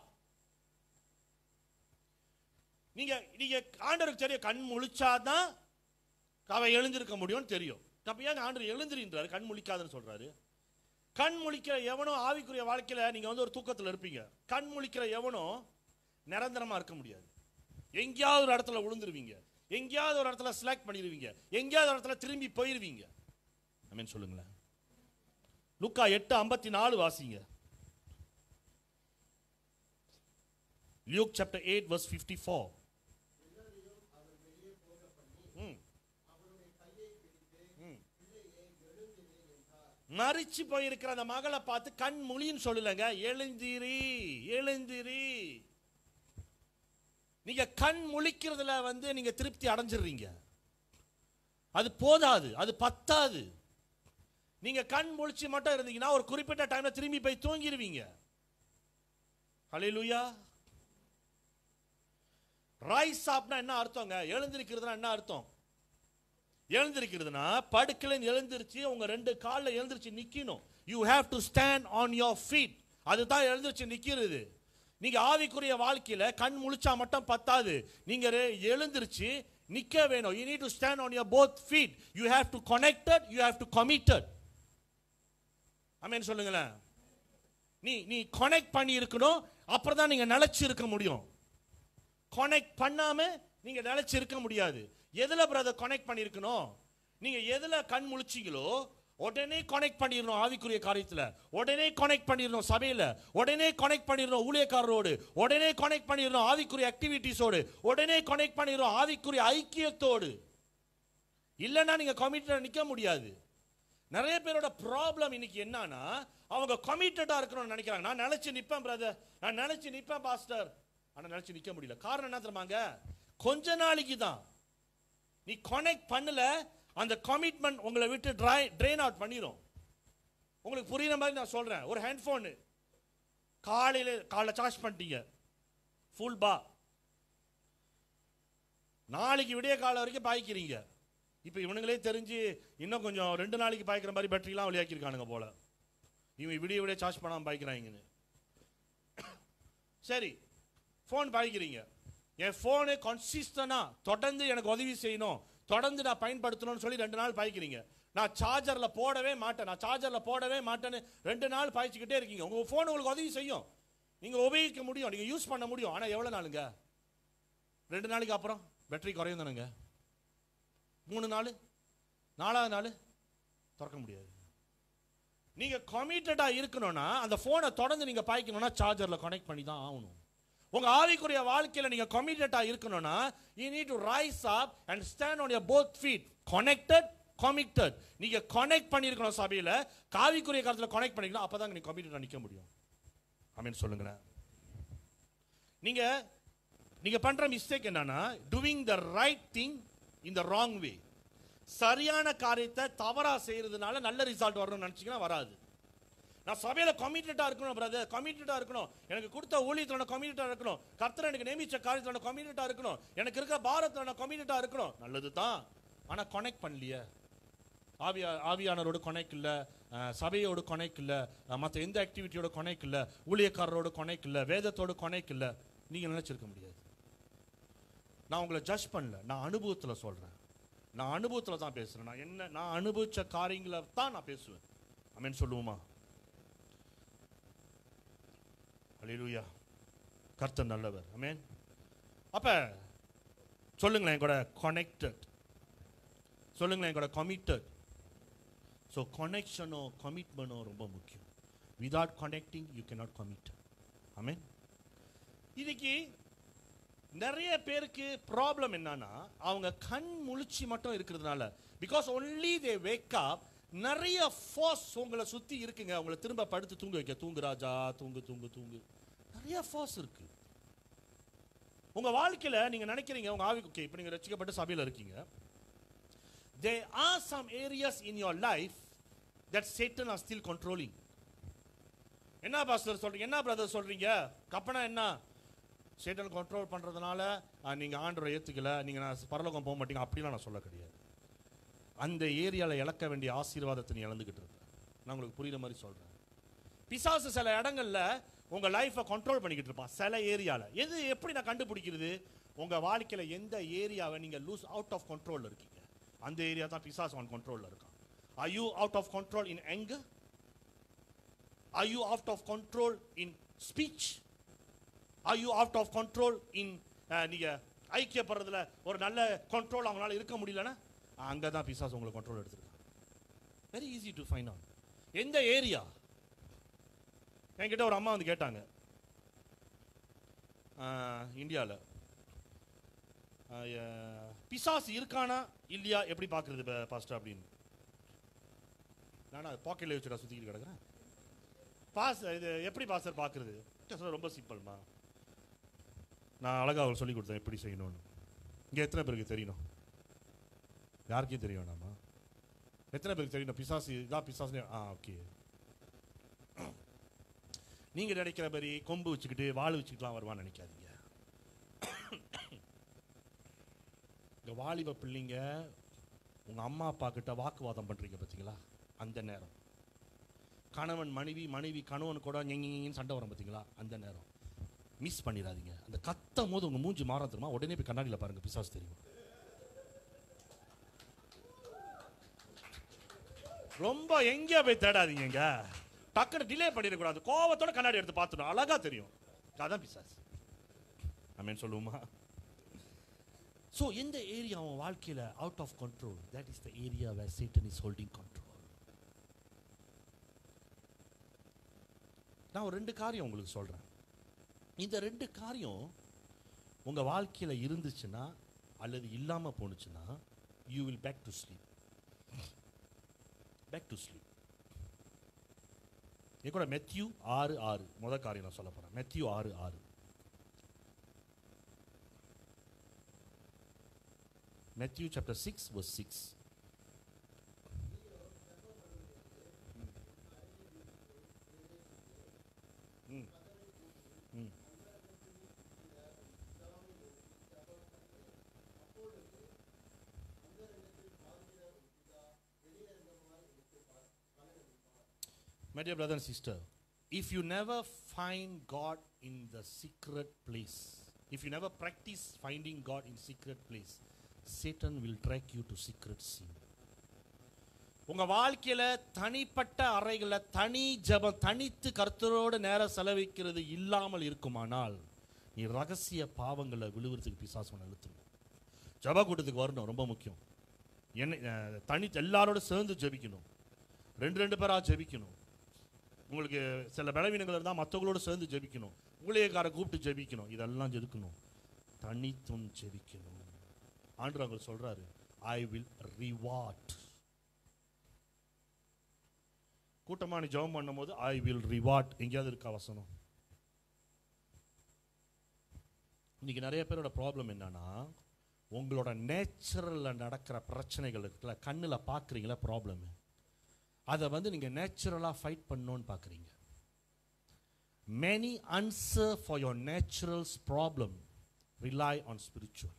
நீங்க நீங்க ஆண்டவருக்கு தெரியும் கண் முழிச்சாதான் அவன் எழுந்திருக்க முடியும்னு தெரியும் அப்ப ஏன் ஆண்டவர் எழுந்திருன்றாரு கண் முழிக்காதுன்னு சொல்றாரு கண் முழிக்கிற எவனோ ஆவிக்குரிய வாழ்க்கையில நீங்க வந்து ஒரு தூக்கத்துல இருப்பீங்க கண் முழிக்கிற எவனோ நிரந்தரமா இருக்க முடியாது எங்கேயாவது ஒரு இடத்துல விழுந்துருவீங்க எங்கேயாவது ஒரு இடத்துல செலக்ட் பண்ணிடுவீங்க எங்கேயாவது ஒரு இடத்துல திரும்பி போயிருவீங்க அமீன் சொல்லுங்களேன் லுக்கா எட்டு ஐம்பத்தி நாலு வாசிங்க Luke chapter eight verse fifty four மறிச்சு போயிருக்கிற அந்த மகளை பார்த்து கண் முழின்னு சொல்லலங்க எழுந்திரி எழுந்திரி நீங்க கண் முழிக்கிறதுல வந்து நீங்க திருப்தி அடைஞ்சிடுறீங்க அது போதாது அது பத்தாது நீங்க கண் முழிச்சு மட்டும் இருந்தீங்கன்னா ஒரு குறிப்பிட்ட டைம்ல திரும்பி போய் தூங்கிடுவீங்க ஹalleluya ரைஸ் ஆப்னா என்ன அர்த்தங்க எழுந்திருக்கிறதுனா என்ன அர்த்தம் எழுந்திருக்கிறதுனா படுக்கல எழுந்திருச்சு உங்க ரெண்டு கால்ல எழுந்திருச்சு நிக்கணும் you have to stand on your feet அதுதான் எழுந்திருச்சு நிக்கிறது நீங்க ஆவிக்குரிய வாழ்க்கையில கண் முழிச்சா மட்டும் பத்தாது நீங்க ரெ- எழுந்திருச்சு நிக்க வேணும் you need to stand on your both feet you have to connected you have to committed ஆமென் சொல்லுங்களேன் நீ நீ கனெக்ட் பண்ணி இருக்கணும் அப்புறம் தான் நீங்க நிலைச்சு இருக்க முடியும் கனெக்ட் பண்ணாம நீங்க நிலைச்சு இருக்க முடியாது எதுல பிரதர் கனெக்ட் பண்ணிருக்கணும் நீங்க எதுல கண் முழிச்சீங்களோ உடனே கனெக்ட் பண்ணிடணும் ஆவிக்குரிய காரியத்துல உடனே கனெக்ட் பண்ணிடணும் சபையில உடனே கனெக்ட் பண்ணிடணும் ஊழியக்காரரோடு உடனே கனெக்ட் பண்ணிடணும் ஆவிக்குரிய ஆக்டிவிட்டிஸோடு உடனே கனெக்ட் பண்ணிடணும் ஆவிக்குரிய ஐக்கியத்தோடு இல்லைன்னா நீங்க கமிட்டட் நிக்க முடியாது நிறைய பேரோட ப்ராப்ளம் இன்னைக்கு என்னன்னா அவங்க கமிட்டடா இருக்கணும்னு நினைக்கிறாங்க நான் நினைச்சு நிப்பேன் பிரதர் நான் நினைச்சு நிப்பேன் பாஸ்டர் ஆனா நினைச்சு நிக்க முடியல காரணம் என்ன தெரியுமாங்க கொஞ்ச நாளைக்கு தான் நீ கனெக்ட் பண்ணல அந்த கமிட்மெண்ட் உங்களை விட்டு ட்ரை ட்ரெயின் அவுட் பண்ணிடும் உங்களுக்கு புரியுற மாதிரி நான் சொல்றேன் ஒரு ஹேண்ட்ஃபோனு காலையில் காலைல சார்ஜ் பண்ணிட்டீங்க ஃபுல் பா நாளைக்கு விடிய காலம் வரைக்கும் பாய்க்கிறீங்க இப்போ இவனுங்களே தெரிஞ்சு இன்னும் கொஞ்சம் ரெண்டு நாளைக்கு பாய்க்கிற மாதிரி பேட்டரிலாம் வெளியாக்கியிருக்கானுங்க போல இவன் விடிய விடிய சார்ஜ் பண்ணாமல் பாய்க்கிறாங்கன்னு சரி ஃபோன் பாய்க்கிறீங்க என் ஃபோனு கன்சிஸ்டனாக தொடர்ந்து எனக்கு உதவி செய்யணும் தொடர்ந்து நான் பயன்படுத்தணும்னு சொல்லி ரெண்டு நாள் பாய்க்கிறீங்க நான் சார்ஜரில் போடவே மாட்டேன் நான் சார்ஜரில் போடவே மாட்டேன்னு ரெண்டு நாள் பாய்ச்சிக்கிட்டே இருக்கீங்க உங்கள் ஃபோன் உங்களுக்கு உதவி செய்யும் நீங்கள் உபயோகிக்க முடியும் நீங்கள் யூஸ் பண்ண முடியும் ஆனால் எவ்வளோ நாளுங்க ரெண்டு நாளைக்கு அப்புறம் பேட்டரி குறையும் தானுங்க மூணு நாள் நாலாவது நாள் திறக்க முடியாது நீங்க கமிட்டடா இருக்கணும்னா அந்த போனை தொடர்ந்து நீங்க பாய்க்கணும்னா சார்ஜர்ல கனெக்ட் பண்ணி தான் ஆகணும் உங்க ஆவிக்குரிய வாழ்க்கையில நீங்க கமிட்டடா இருக்கணும்னா you need to rise up and stand on your both feet connected committed நீங்க கனெக்ட் பண்ணியிருக்கணும் சபையில காவிக்குரிய காலத்துல கனெக்ட் பண்ணிக்கணும் அப்பதான் நீங்க கமிட்டடா நிக்க முடியும் அமீன் சொல்லுங்களேன் நீங்க நீங்க பண்ற மிஸ்டேக் என்னன்னா doing the right thing in the wrong way சரியான காரியத்தை தவறா செய்யறதுனால நல்ல ரிசல்ட் வரணும்னு நினைச்சீங்கன்னா வராது நான் சபையில கமிட்டடா இருக்கணும் பிரதர் கமிட்டடா இருக்கணும் எனக்கு கொடுத்த ஊழியத்துல நான் கமிட்டடா இருக்கணும் கர்த்தர் எனக்கு நியமிச்ச காரியத்துல நான் கமிட்டடா இருக்கணும் எனக்கு இருக்கிற பாரத்துல நான் கமிட்டடா இருக்கணும் நல்லது தான் ஆனா கனெக்ட் பண்ணலையே ஆவியா ஆவியானரோட கனெக்ட் இல்ல அஹ், சபையோட கனெக்ட் இல்ல அஹ், மத்த எந்த ஆக்டிவிட்டியோட கனெக்ட் இல்ல ஊழியக்காரரோட கனெக்ட் இல்ல வேதத்தோட கனெக்ட் இல்ல நீங்க நினைச்சிருக்க முடியாது நான் உங்களை ஜட்ஜ் பண்ணல நான் அனுபவத்துல சொல்றேன் நான் அனுபவத்துல தான் பேசுறேன் நான் என்ன நான் அனுபவிச்ச காரியங்களை தான் நான் பேசுவேன் அமேன் சொல்லுவோமா அல்லேலூயா கர்த்தர் நல்லவர் அமேன் அப்ப சொல்லுங்களேன் என் கூட கனெக்டட் சொல்லுங்களேன் என் கூட கமிட்டட் ஸோ கனெக்ஷனோ கமிட்மெண்ட்டோ ரொம்ப முக்கியம் without connecting you cannot commit அமேன் இன்னைக்கு நிறைய பேருக்கு ப்ராப்ளம் என்னன்னா அவங்க கண் முழிச்சு மட்டும் இருக்கிறதுனால because only they wake up நிறைய ஃபோர்ஸ் உங்களை சுத்தி இருக்குங்க உங்களை திரும்ப படுத்து தூங்க வைக்க தூங்கு ராஜா தூங்கு தூங்கு தூங்கு நிறைய ஃபோர்ஸ் இருக்கு உங்க வாழ்க்கையில நீங்க நினைக்கிறீங்க உங்க ஆவி ஓகே இப்போ நீங்க ரசிக்கப்பட்ட சபையில இருக்கீங்க they are some areas in your life that Satan are still controlling என்ன பாஸ்டர் சொல்றீங்க என்ன பிரதர் சொல்றீங்க கப்பனா என்ன சேட்டன் கண்ட்ரோல் பண்றதுனால அஹ், நீங்க ஆண்டவரை ஏத்துக்கல நீங்க நான் பரலோகம் போக மாட்டீங்க அப்படிலாம் நான் சொல்ல கிடையாது அந்த ஏரியால இழக்க வேண்டிய ஆசீர்வாதத்தை நீ இழந்துகிட்டு இருக்க நான் உங்களுக்கு புரியுற மாதிரி சொல்றேன் பிசாசு சில இடங்கள்ல உங்க லைஃபை கண்ட்ரோல் பண்ணிக்கிட்டு இருப்பான் சில ஏரியால எது எப்படி நான் கண்டுபிடிக்கிறது உங்க வாழ்க்கையில எந்த ஏரியாவை நீங்க லூஸ் அவுட் ஆஃப் கண்ட்ரோல்ல இருக்கீங்க அந்த ஏரியா தான் பிசாஸ் ஆன் கண்ட்ரோல்ல இருக்கான் are you out of control in anger are you out of control in speech are you out of control in அஹ், நீங்க ஐக்கியப்படுறதுல ஒரு நல்ல கண்ட்ரோல் அவங்களால இருக்க முடியலன்னா அங்க தான் பிசாஸ் உங்களை கண்ட்ரோல் எடுத்துருக்காங்க very easy to find out எந்த ஏரியா என்கிட்ட ஒரு அம்மா வந்து கேட்டாங்க இந்தியாவில் பிசாசு இருக்கானா இல்லையா எப்படி பார்க்கறது பாஸ்டர் அப்படின்னு நானா பாக்கெட்ல வச்சுடா சுத்திக்கிட்டு கிடக்குறேன் பாஸ் இது எப்படி பாஸ்டர் பார்க்கறது சொல்ல ரொம்ப சிம்பிள்மா நான் அழகா அவள் சொல்லி கொடுத்தேன் எப்படி செய்யணும்னு இங்கே எத்தனை பேருக்கு தெரியணும் யாருக்கும் தெரிய வேணாமா எத்தனை பேருக்கு தெரியணும் பிசாசு இதான் பிசாசு ஆ ஓகே நீங்க நினைக்கிற மாதிரி கொம்பு வச்சுக்கிட்டு வாள் வச்சுக்கிட்டுலாம் வருவான்னு நினைக்காதீங்க இந்த வாலிப பிள்ளைங்க உங்க அம்மா அப்பா கிட்ட வாக்குவாதம் பண்றீங்க பார்த்தீங்களா அந்த நேரம் கணவன் மனைவி மனைவி கணவன் கூட ஞங்கின்னு சண்டை வரும் பார்த்தீங்களா அந்த நேரம் மிஸ் பண்ணிடாதீங்க அந்த கத்தும் போது உங்க மூஞ்சி மாற தெரியுமா உடனே போய் கண்ணாடியில் பாருங்க பிசாசு தெரியும் ரொம்ப எங்கேயா போய் தேடாதீங்க டக்குனு டிலே பண்ணிடக்கூடாது கோவத்தோட கண்ணாடி எடுத்து பார்த்துடும் அழகா தெரியும் அதான் பிசாசு அமேன் சொல்லுவோமா ஸோ எந்த ஏரியா அவன் வாழ்க்கையில் out of control that is the area where Satan is holding control நான் ஒரு ரெண்டு காரியம் உங்களுக்கு சொல்கிறேன் இந்த ரெண்டு காரியம் உங்கள் வாழ்க்கையில் இருந்துச்சுன்னா அல்லது இல்லாமல் போணுச்சுன்னா you will back to sleep back to sleep என் கூட மெத்யூ ஆறு ஆறு முத காரியம் நான் சொல்ல போகிறேன் மெத்யூ ஆறு ஆறு Matthew chapter 6, verse 6. My dear brother and sister, if you never find God in the secret place, if you never practice finding God in secret place, Satan will drag you to secret sin. உங்க வாழ்க்கையில தனிப்பட்ட அறைகள தனி ஜெபம் தனித்து கர்த்தரோடு நேரம் செலவிக்கிறது இல்லாமல் இருக்குமானால் நீ ரகசிய பாவங்களை விழுவுறதுக்கு பிசாசு அழுத்தணும் ஜப கூட்டத்துக்கு வரணும் ரொம்ப முக்கியம் என்ன அஹ், தனி எல்லாரோட சேர்ந்து ஜெபிக்கணும் ரெண்டு ரெண்டு பேரா ஜெபிக்கணும் உங்களுக்கு சில பலவீனங்கள் இருந்தால் மற்றவங்களோட சேர்ந்து ஜெபிக்கணும் ஊழியக்காரை கூப்பிட்டு ஜெபிக்கணும் இதெல்லாம் ஜெபிக்கணும் தனித்தும் ஜெபிக்கணும் ஆண்டு அவங்க சொல்றாரு ஐ வில் ரிவார்ட் கூட்டமா நீ ஜெபம் பண்ணும்போது ஐ வில் ரிவார்ட் எங்கேயாவது இருக்கா வசனம் இன்னைக்கு நிறைய பேரோட ப்ராப்ளம் என்னன்னா உங்களோட நேச்சுரலில் நடக்கிற பிரச்சனைகள் இருக்குல்ல கண்ணில் பார்க்குறீங்களா ப்ராப்ளம் அதை வந்து நீங்கள் நேச்சுரலாக ஃபைட் பண்ணணும்னு பார்க்குறீங்க many answer for your naturals problem rely on spiritual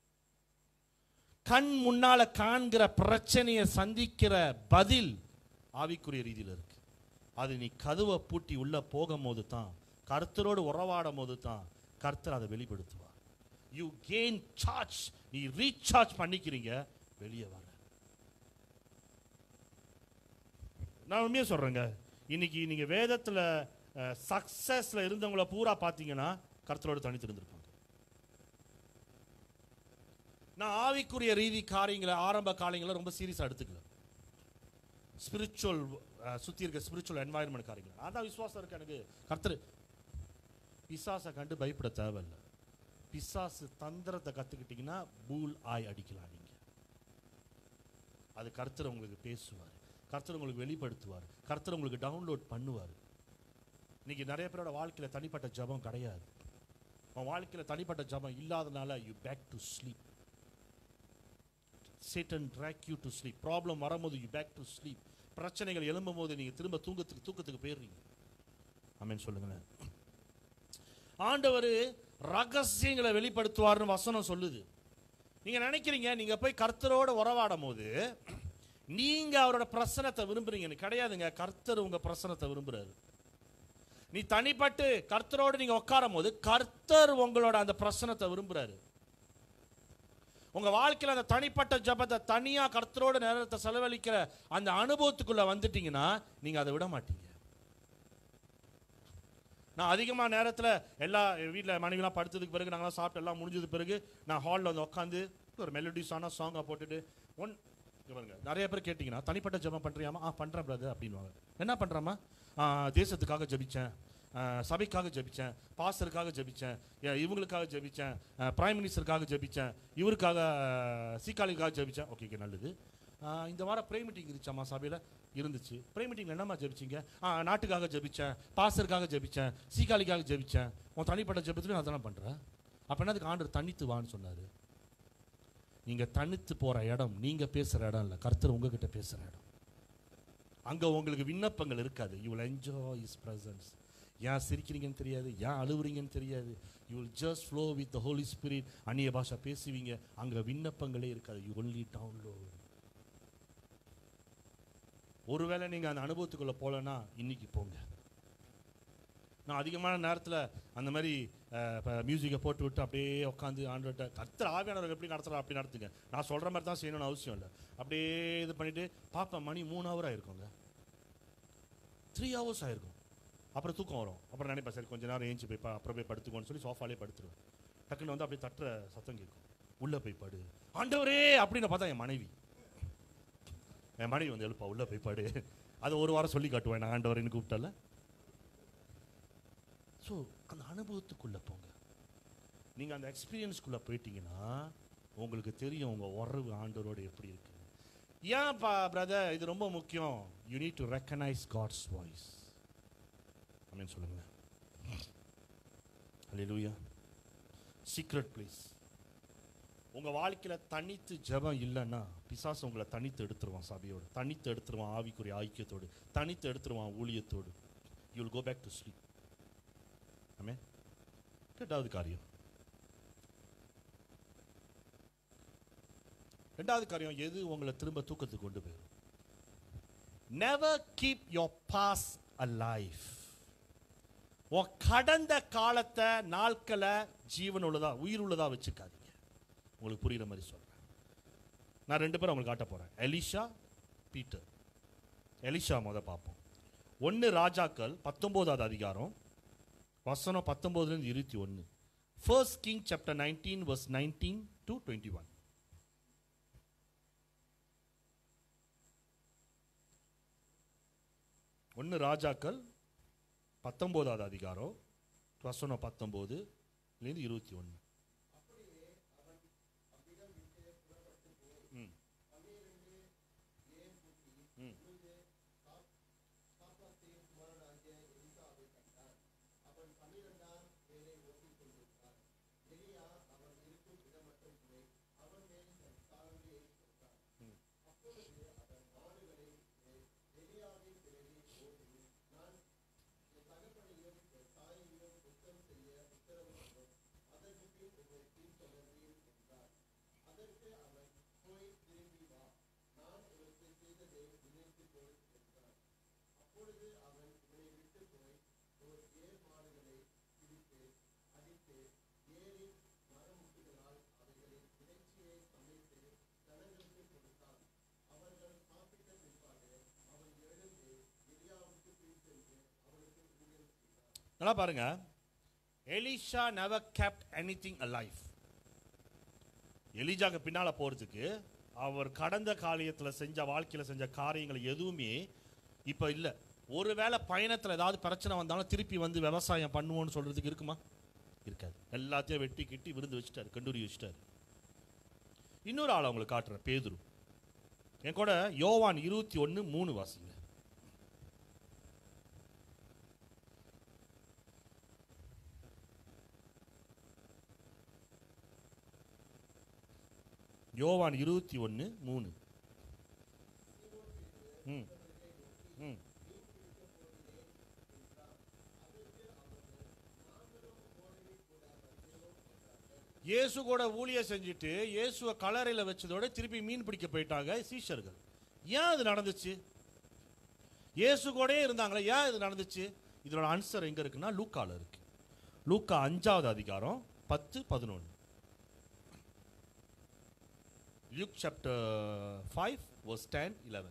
கண் முன்னால காண்கிற பிரச்சனையை சந்திக்கிற பதில் ஆவிக்குரிய ரீதியில் இருக்கு அது நீ கதவை பூட்டி உள்ள போகும்போது தான் கர்த்தரோடு உறவாடும் போது தான் கர்த்தர் அதை வெளிப்படுத்துவார் யூ கெயின் சார்ஜ் நீ ரீசார்ஜ் பண்ணிக்கிறீங்க வெளியே வர நான் உண்மையாக சொல்கிறேங்க இன்னைக்கு நீங்கள் வேதத்தில் சக்ஸஸில் இருந்தவங்கள பூரா பார்த்தீங்கன்னா கர்த்தரோடு தனித்து இருந்திருப்பாங்க நான் ஆவிக்குரிய ரீதி காரியங்களை ஆரம்ப காரியங்களை ரொம்ப சீரியஸாக எடுத்துக்கல ஸ்பிரிச்சுவல் சுற்றி இருக்க ஸ்பிரிச்சுவல் என்வாயன்மெண்ட் காரியங்கள் அதான் விசுவாசம் இருக்கு எனக்கு கர்த்தர் பிசாசை கண்டு பயப்பட தேவையில்லை பிசாசு தந்திரத்தை கற்றுக்கிட்டிங்கன்னா பூல் ஆய் அடிக்கலாம் நீங்கள் அது கர்த்தர் உங்களுக்கு பேசுவார் கர்த்தர் உங்களுக்கு வெளிப்படுத்துவார் கர்த்தர் உங்களுக்கு டவுன்லோட் பண்ணுவார் இன்னைக்கு நிறைய பேரோட வாழ்க்கையில் தனிப்பட்ட ஜபம் கிடையாது உன் வாழ்க்கையில் தனிப்பட்ட ஜபம் இல்லாதனால you back to sleep Satan drag you to sleep problem வரும்போது யூ பேக் டு ஸ்லீப் பிரச்சனைகள் எழும்பும் போது நீங்கள் திரும்ப தூக்கத்துக்கு தூக்கத்துக்கு போயிடுறீங்க ஆமென் சொல்லுங்களேன் ஆண்டவர் ரகசியங்களை வெளிப்படுத்துவார்னு வசனம் சொல்லுது நீங்க நினைக்கிறீங்க நீங்க போய் கர்த்தரோட உறவாடும் போது நீங்க அவரோட பிரசனத்தை விரும்புறீங்கன்னு கிடையாதுங்க கர்த்தர் உங்க பிரசனத்தை விரும்புறாரு நீ தனிப்பட்டு கர்த்தரோடு நீங்க உட்காரும் போது கர்த்தர் உங்களோட அந்த பிரசனத்தை விரும்புறாரு உங்க வாழ்க்கையில அந்த தனிப்பட்ட ஜபத்தை தனியா கர்த்தரோட நேரத்தை செலவழிக்கிற அந்த அனுபவத்துக்குள்ள வந்துட்டீங்கன்னா நீங்க அதை விட மாட்டீங்க நான் அதிகமாக நேரத்தில் எல்லா வீட்டில் மனைவிலாம் படுத்ததுக்கு பிறகு நாங்களாம் சாப்பிட்டு எல்லாம் முடிஞ்சது பிறகு நான் ஹாலில் வந்து உட்காந்து ஒரு மெலடிஸான சாங்கை போட்டுட்டு ஒன் இங்க பாருங்க நிறைய பேர் கேட்டிங்கன்னா தனிப்பட்ட ஜெபம் பண்ணுறியாமா ஆ பண்ணுறேன் பிரதர் அப்படின்வாங்க என்ன பண்ணுறாமா தேசத்துக்காக ஜெபிச்சேன் ஆ, சபைக்காக ஜெபிச்சேன் பாஸ்டருக்காக ஜெபிச்சேன் ஏ, இவங்களுக்காக ஜெபிச்சேன் பிரைம் மினிஸ்டருக்காக ஜெபிச்சேன் இவருக்காக சீக்காளிக்காக ஜெபிச்சேன் ஓகே ஓகே நல்லது ஆ, இந்த வாரம் ப்ரே மீட்டிங் இருந்துச்சாம்மா சபையில் இருந்துச்சு ப்ரே மீட்டிங்கில் என்னம்மா ஜெபிச்சிங்க ஆ நாட்டுக்காக ஜெபிச்சேன் பாஸ்டருக்காக ஜெபிச்சேன் சீக்காளிக்காக ஜெபிச்சேன் உன் தனிப்பட்ட ஜெபத்துலையும் அதெல்லாம் பண்ணுறேன் அப்போ என்னதுக்கு ஆண்டவர் தனித்து வான்னு சொன்னார் நீங்கள் தனித்து போகிற இடம் நீங்கள் பேசுகிற இடம் இல்லை கர்த்தர் உங்ககிட்ட பேசுகிற இடம் அங்கே உங்களுக்கு விண்ணப்பங்கள் இருக்காது you will enjoy is presence ஏன் சிரிக்கிறீங்கன்னு தெரியாது ஏன் அழுவுறீங்கன்னு தெரியாது you will just flow with the Holy Spirit அந்நிய பாஷா பேசுவீங்க அங்கே விண்ணப்பங்களே இருக்காது யூ ஒன்லி டவுன்லோட் ஒருவேளை நீங்கள் அந்த அனுபவத்துக்குள்ளே போகலன்னா இன்னைக்கு போங்க நான் அதிகமான நேரத்தில் அந்த மாதிரி மியூசிக்கை போட்டு விட்டு அப்படியே உட்காந்து ஆண்டவர்கிட்ட கர்த்தர் ஆவியானவர் எப்படி நடத்துகிறா அப்படி நடத்துங்க நான் சொல்கிற மாதிரி தான் செய்யணும்னு அவசியம் இல்லை அப்படியே இது பண்ணிவிட்டு பார்ப்பேன் மணி மூணு ஹவர் ஆயிருக்குங்க த்ரீ ஹவர்ஸ் ஆயிருக்கும் அப்புறம் தூக்கம் வரும் அப்புறம் நினைப்பேன் சரி கொஞ்ச நேரம் ஏஞ்சி போய் பா- அப்புறம் போய் படுத்துக்கோன்னு சொல்லி சோஃபாலே படுத்துருவேன் டக்குன்னு வந்து அப்படியே தட்டுற சத்தம் கேட்கும் உள்ளே போய் படு ஆண்டவரே அப்படின்னு பார்த்தா என் மனைவி என் மனைவி வந்து எழுப்பா உள்ளே போய் படு அதை ஒரு வாரம் சொல்லி காட்டுவேன் நான் ஆண்டவரேன்னு கூப்பிட்டல ஸோ அந்த அனுபவத்துக்குள்ளே போங்க நீங்கள் அந்த எக்ஸ்பீரியன்ஸ்குள்ளே போயிட்டீங்கன்னா உங்களுக்கு தெரியும் உங்கள் உறவு ஆண்டவரோட எப்படி இருக்கு ஏன்ப்பா பிரதர் இது ரொம்ப முக்கியம் you need to recognise God's voice அப்படின்னு சொல்லுங்களேன் அல்லேலூயா சீக்ரெட் பிளேஸ் உங்க வாழ்க்கையில தனித்து ஜெபம் இல்லைன்னா பிசாசு உங்களை தனித்து எடுத்துருவான் சபையோடு தனித்து எடுத்துருவான் ஆவிக்குரிய ஐக்கியத்தோடு தனித்து எடுத்துருவான் ஊழியத்தோடு you will go back to sleep ஆமே ரெண்டாவது காரியம் ரெண்டாவது காரியம் எது உங்களை திரும்ப தூக்கத்துக்கு கொண்டு போயிடும் never keep your past alive உன் கடந்த காலத்தை நாட்களை ஜீவன் உள்ளதா உயிர் உள்ளதா வச்சுக்காதீங்க உங்களுக்கு புரியுற மாதிரி சொல்றேன் நான் ரெண்டு பேரும் உங்களுக்கு காட்ட போறேன் எலிஷா பீட்டர் எலிஷா முத பார்ப்போம் ஒன்று ராஜாக்கள் பத்தொம்போதாவது அதிகாரம் வசனம் பத்தொம்போதுலேருந்து இருபத்தி ஒன்று first king chapter nineteen verse nineteen to twenty one ஒன்று ராஜாக்கள் பத்தொம்போதாவது அதிகாரம் வசனம் பத்தொம்போதுலேருந்து இருபத்தி ஒன்று ம் ம் நல்லா பாருங்க Elisha never kept anything alive எலிஜாக்கு பின்னால போறதுக்கு அவர் கடந்த காலியத்துல செஞ்ச வாழ்க்கையில செஞ்ச காரியங்கள் எதுவுமே இப்ப இல்ல ஒருவேளை பயணத்துல ஏதாவது பிரச்சனை வந்தாலும் திருப்பி வந்து விவசாயம் பண்ணுவோம்னு சொல்றதுக்கு இருக்குமா இருக்காது எல்லாத்தையும் வெட்டி கிட்டி விருந்து வச்சுட்டாரு கண்டூரி வச்சுட்டாரு இன்னொரு ஆளை உங்களுக்கு காட்டுறேன் பேதுரு என் கூட யோவான் இருபத்தி ஒன்று மூணு வாசிங்க யோவான் இருபத்தி ஒன்று மூணு ம் ம் இயேசு கூட ஊழிய செஞ்சுட்டு இயேசுவை கலரையில் வச்சதோட திருப்பி மீன் பிடிக்க போயிட்டாங்க சீஷர்கள் ஏன் அது நடந்துச்சு இயேசு கூடயே இருந்தாங்களே ஏன் இது நடந்துச்சு இதோட ஆன்சர் எங்க இருக்குன்னா லூக்கால இருக்கு லூக்கா அஞ்சாவது அதிகாரம் பத்து பதினொன்று Luke chapter 5, verse 10, 11.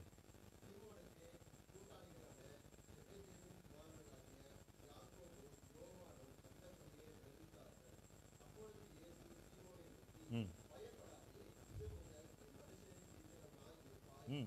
ம். ம்.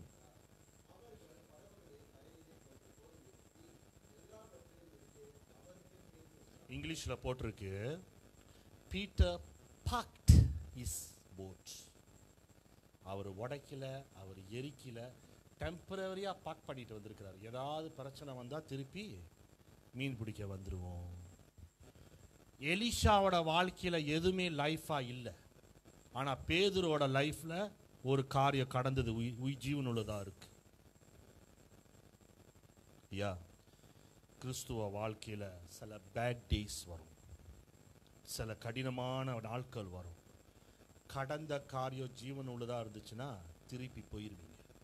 இங்கிலீஷில் போட்டிருக்கு பீட்டர் பாக்ட் இஸ் போட் அவர் உடைக்கல அவர் எரிக்கல டெம்பரவரியாக பாக் பண்ணிட்டு வந்திருக்கிறார் ஏதாவது பிரச்சனை வந்தால் திருப்பி மீன் பிடிக்க வந்துடுவோம் எலிஷாவோட வாழ்க்கையில் எதுவுமே லைஃபாக இல்லை ஆனால் பேதுருவோட லைஃப்பில் ஒரு காரியம் கடந்தது உய் உய் ஜீவன் உள்ளதாக இருக்கு யா கிறிஸ்துவ வாழ்க்கையில் சில பேட் டேஸ் வரும் சில கடினமான நாட்கள் வரும் கடந்த காரியம் ஜீவன் உள்ளதா இருந்துச்சுன்னா திருப்பி போயிருவீங்க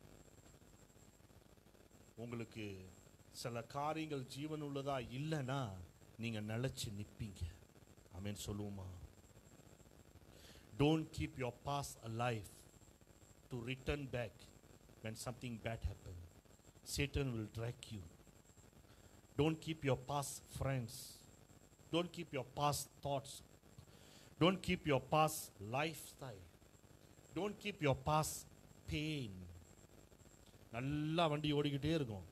உங்களுக்கு சில காரியங்கள் ஜீவன் உள்ளதா இல்லைன்னா நீங்க நிலைச்சு நிப்பீங்க ஆமென் சொல்லுவோமா don't keep your past alive to return back when something bad happen satan will drag you don't keep your past friends don't keep your past thoughts don't keep your past lifestyle don't keep your past pain நல்லா வண்டி ஓடிக்கிட்டே இருக்கும்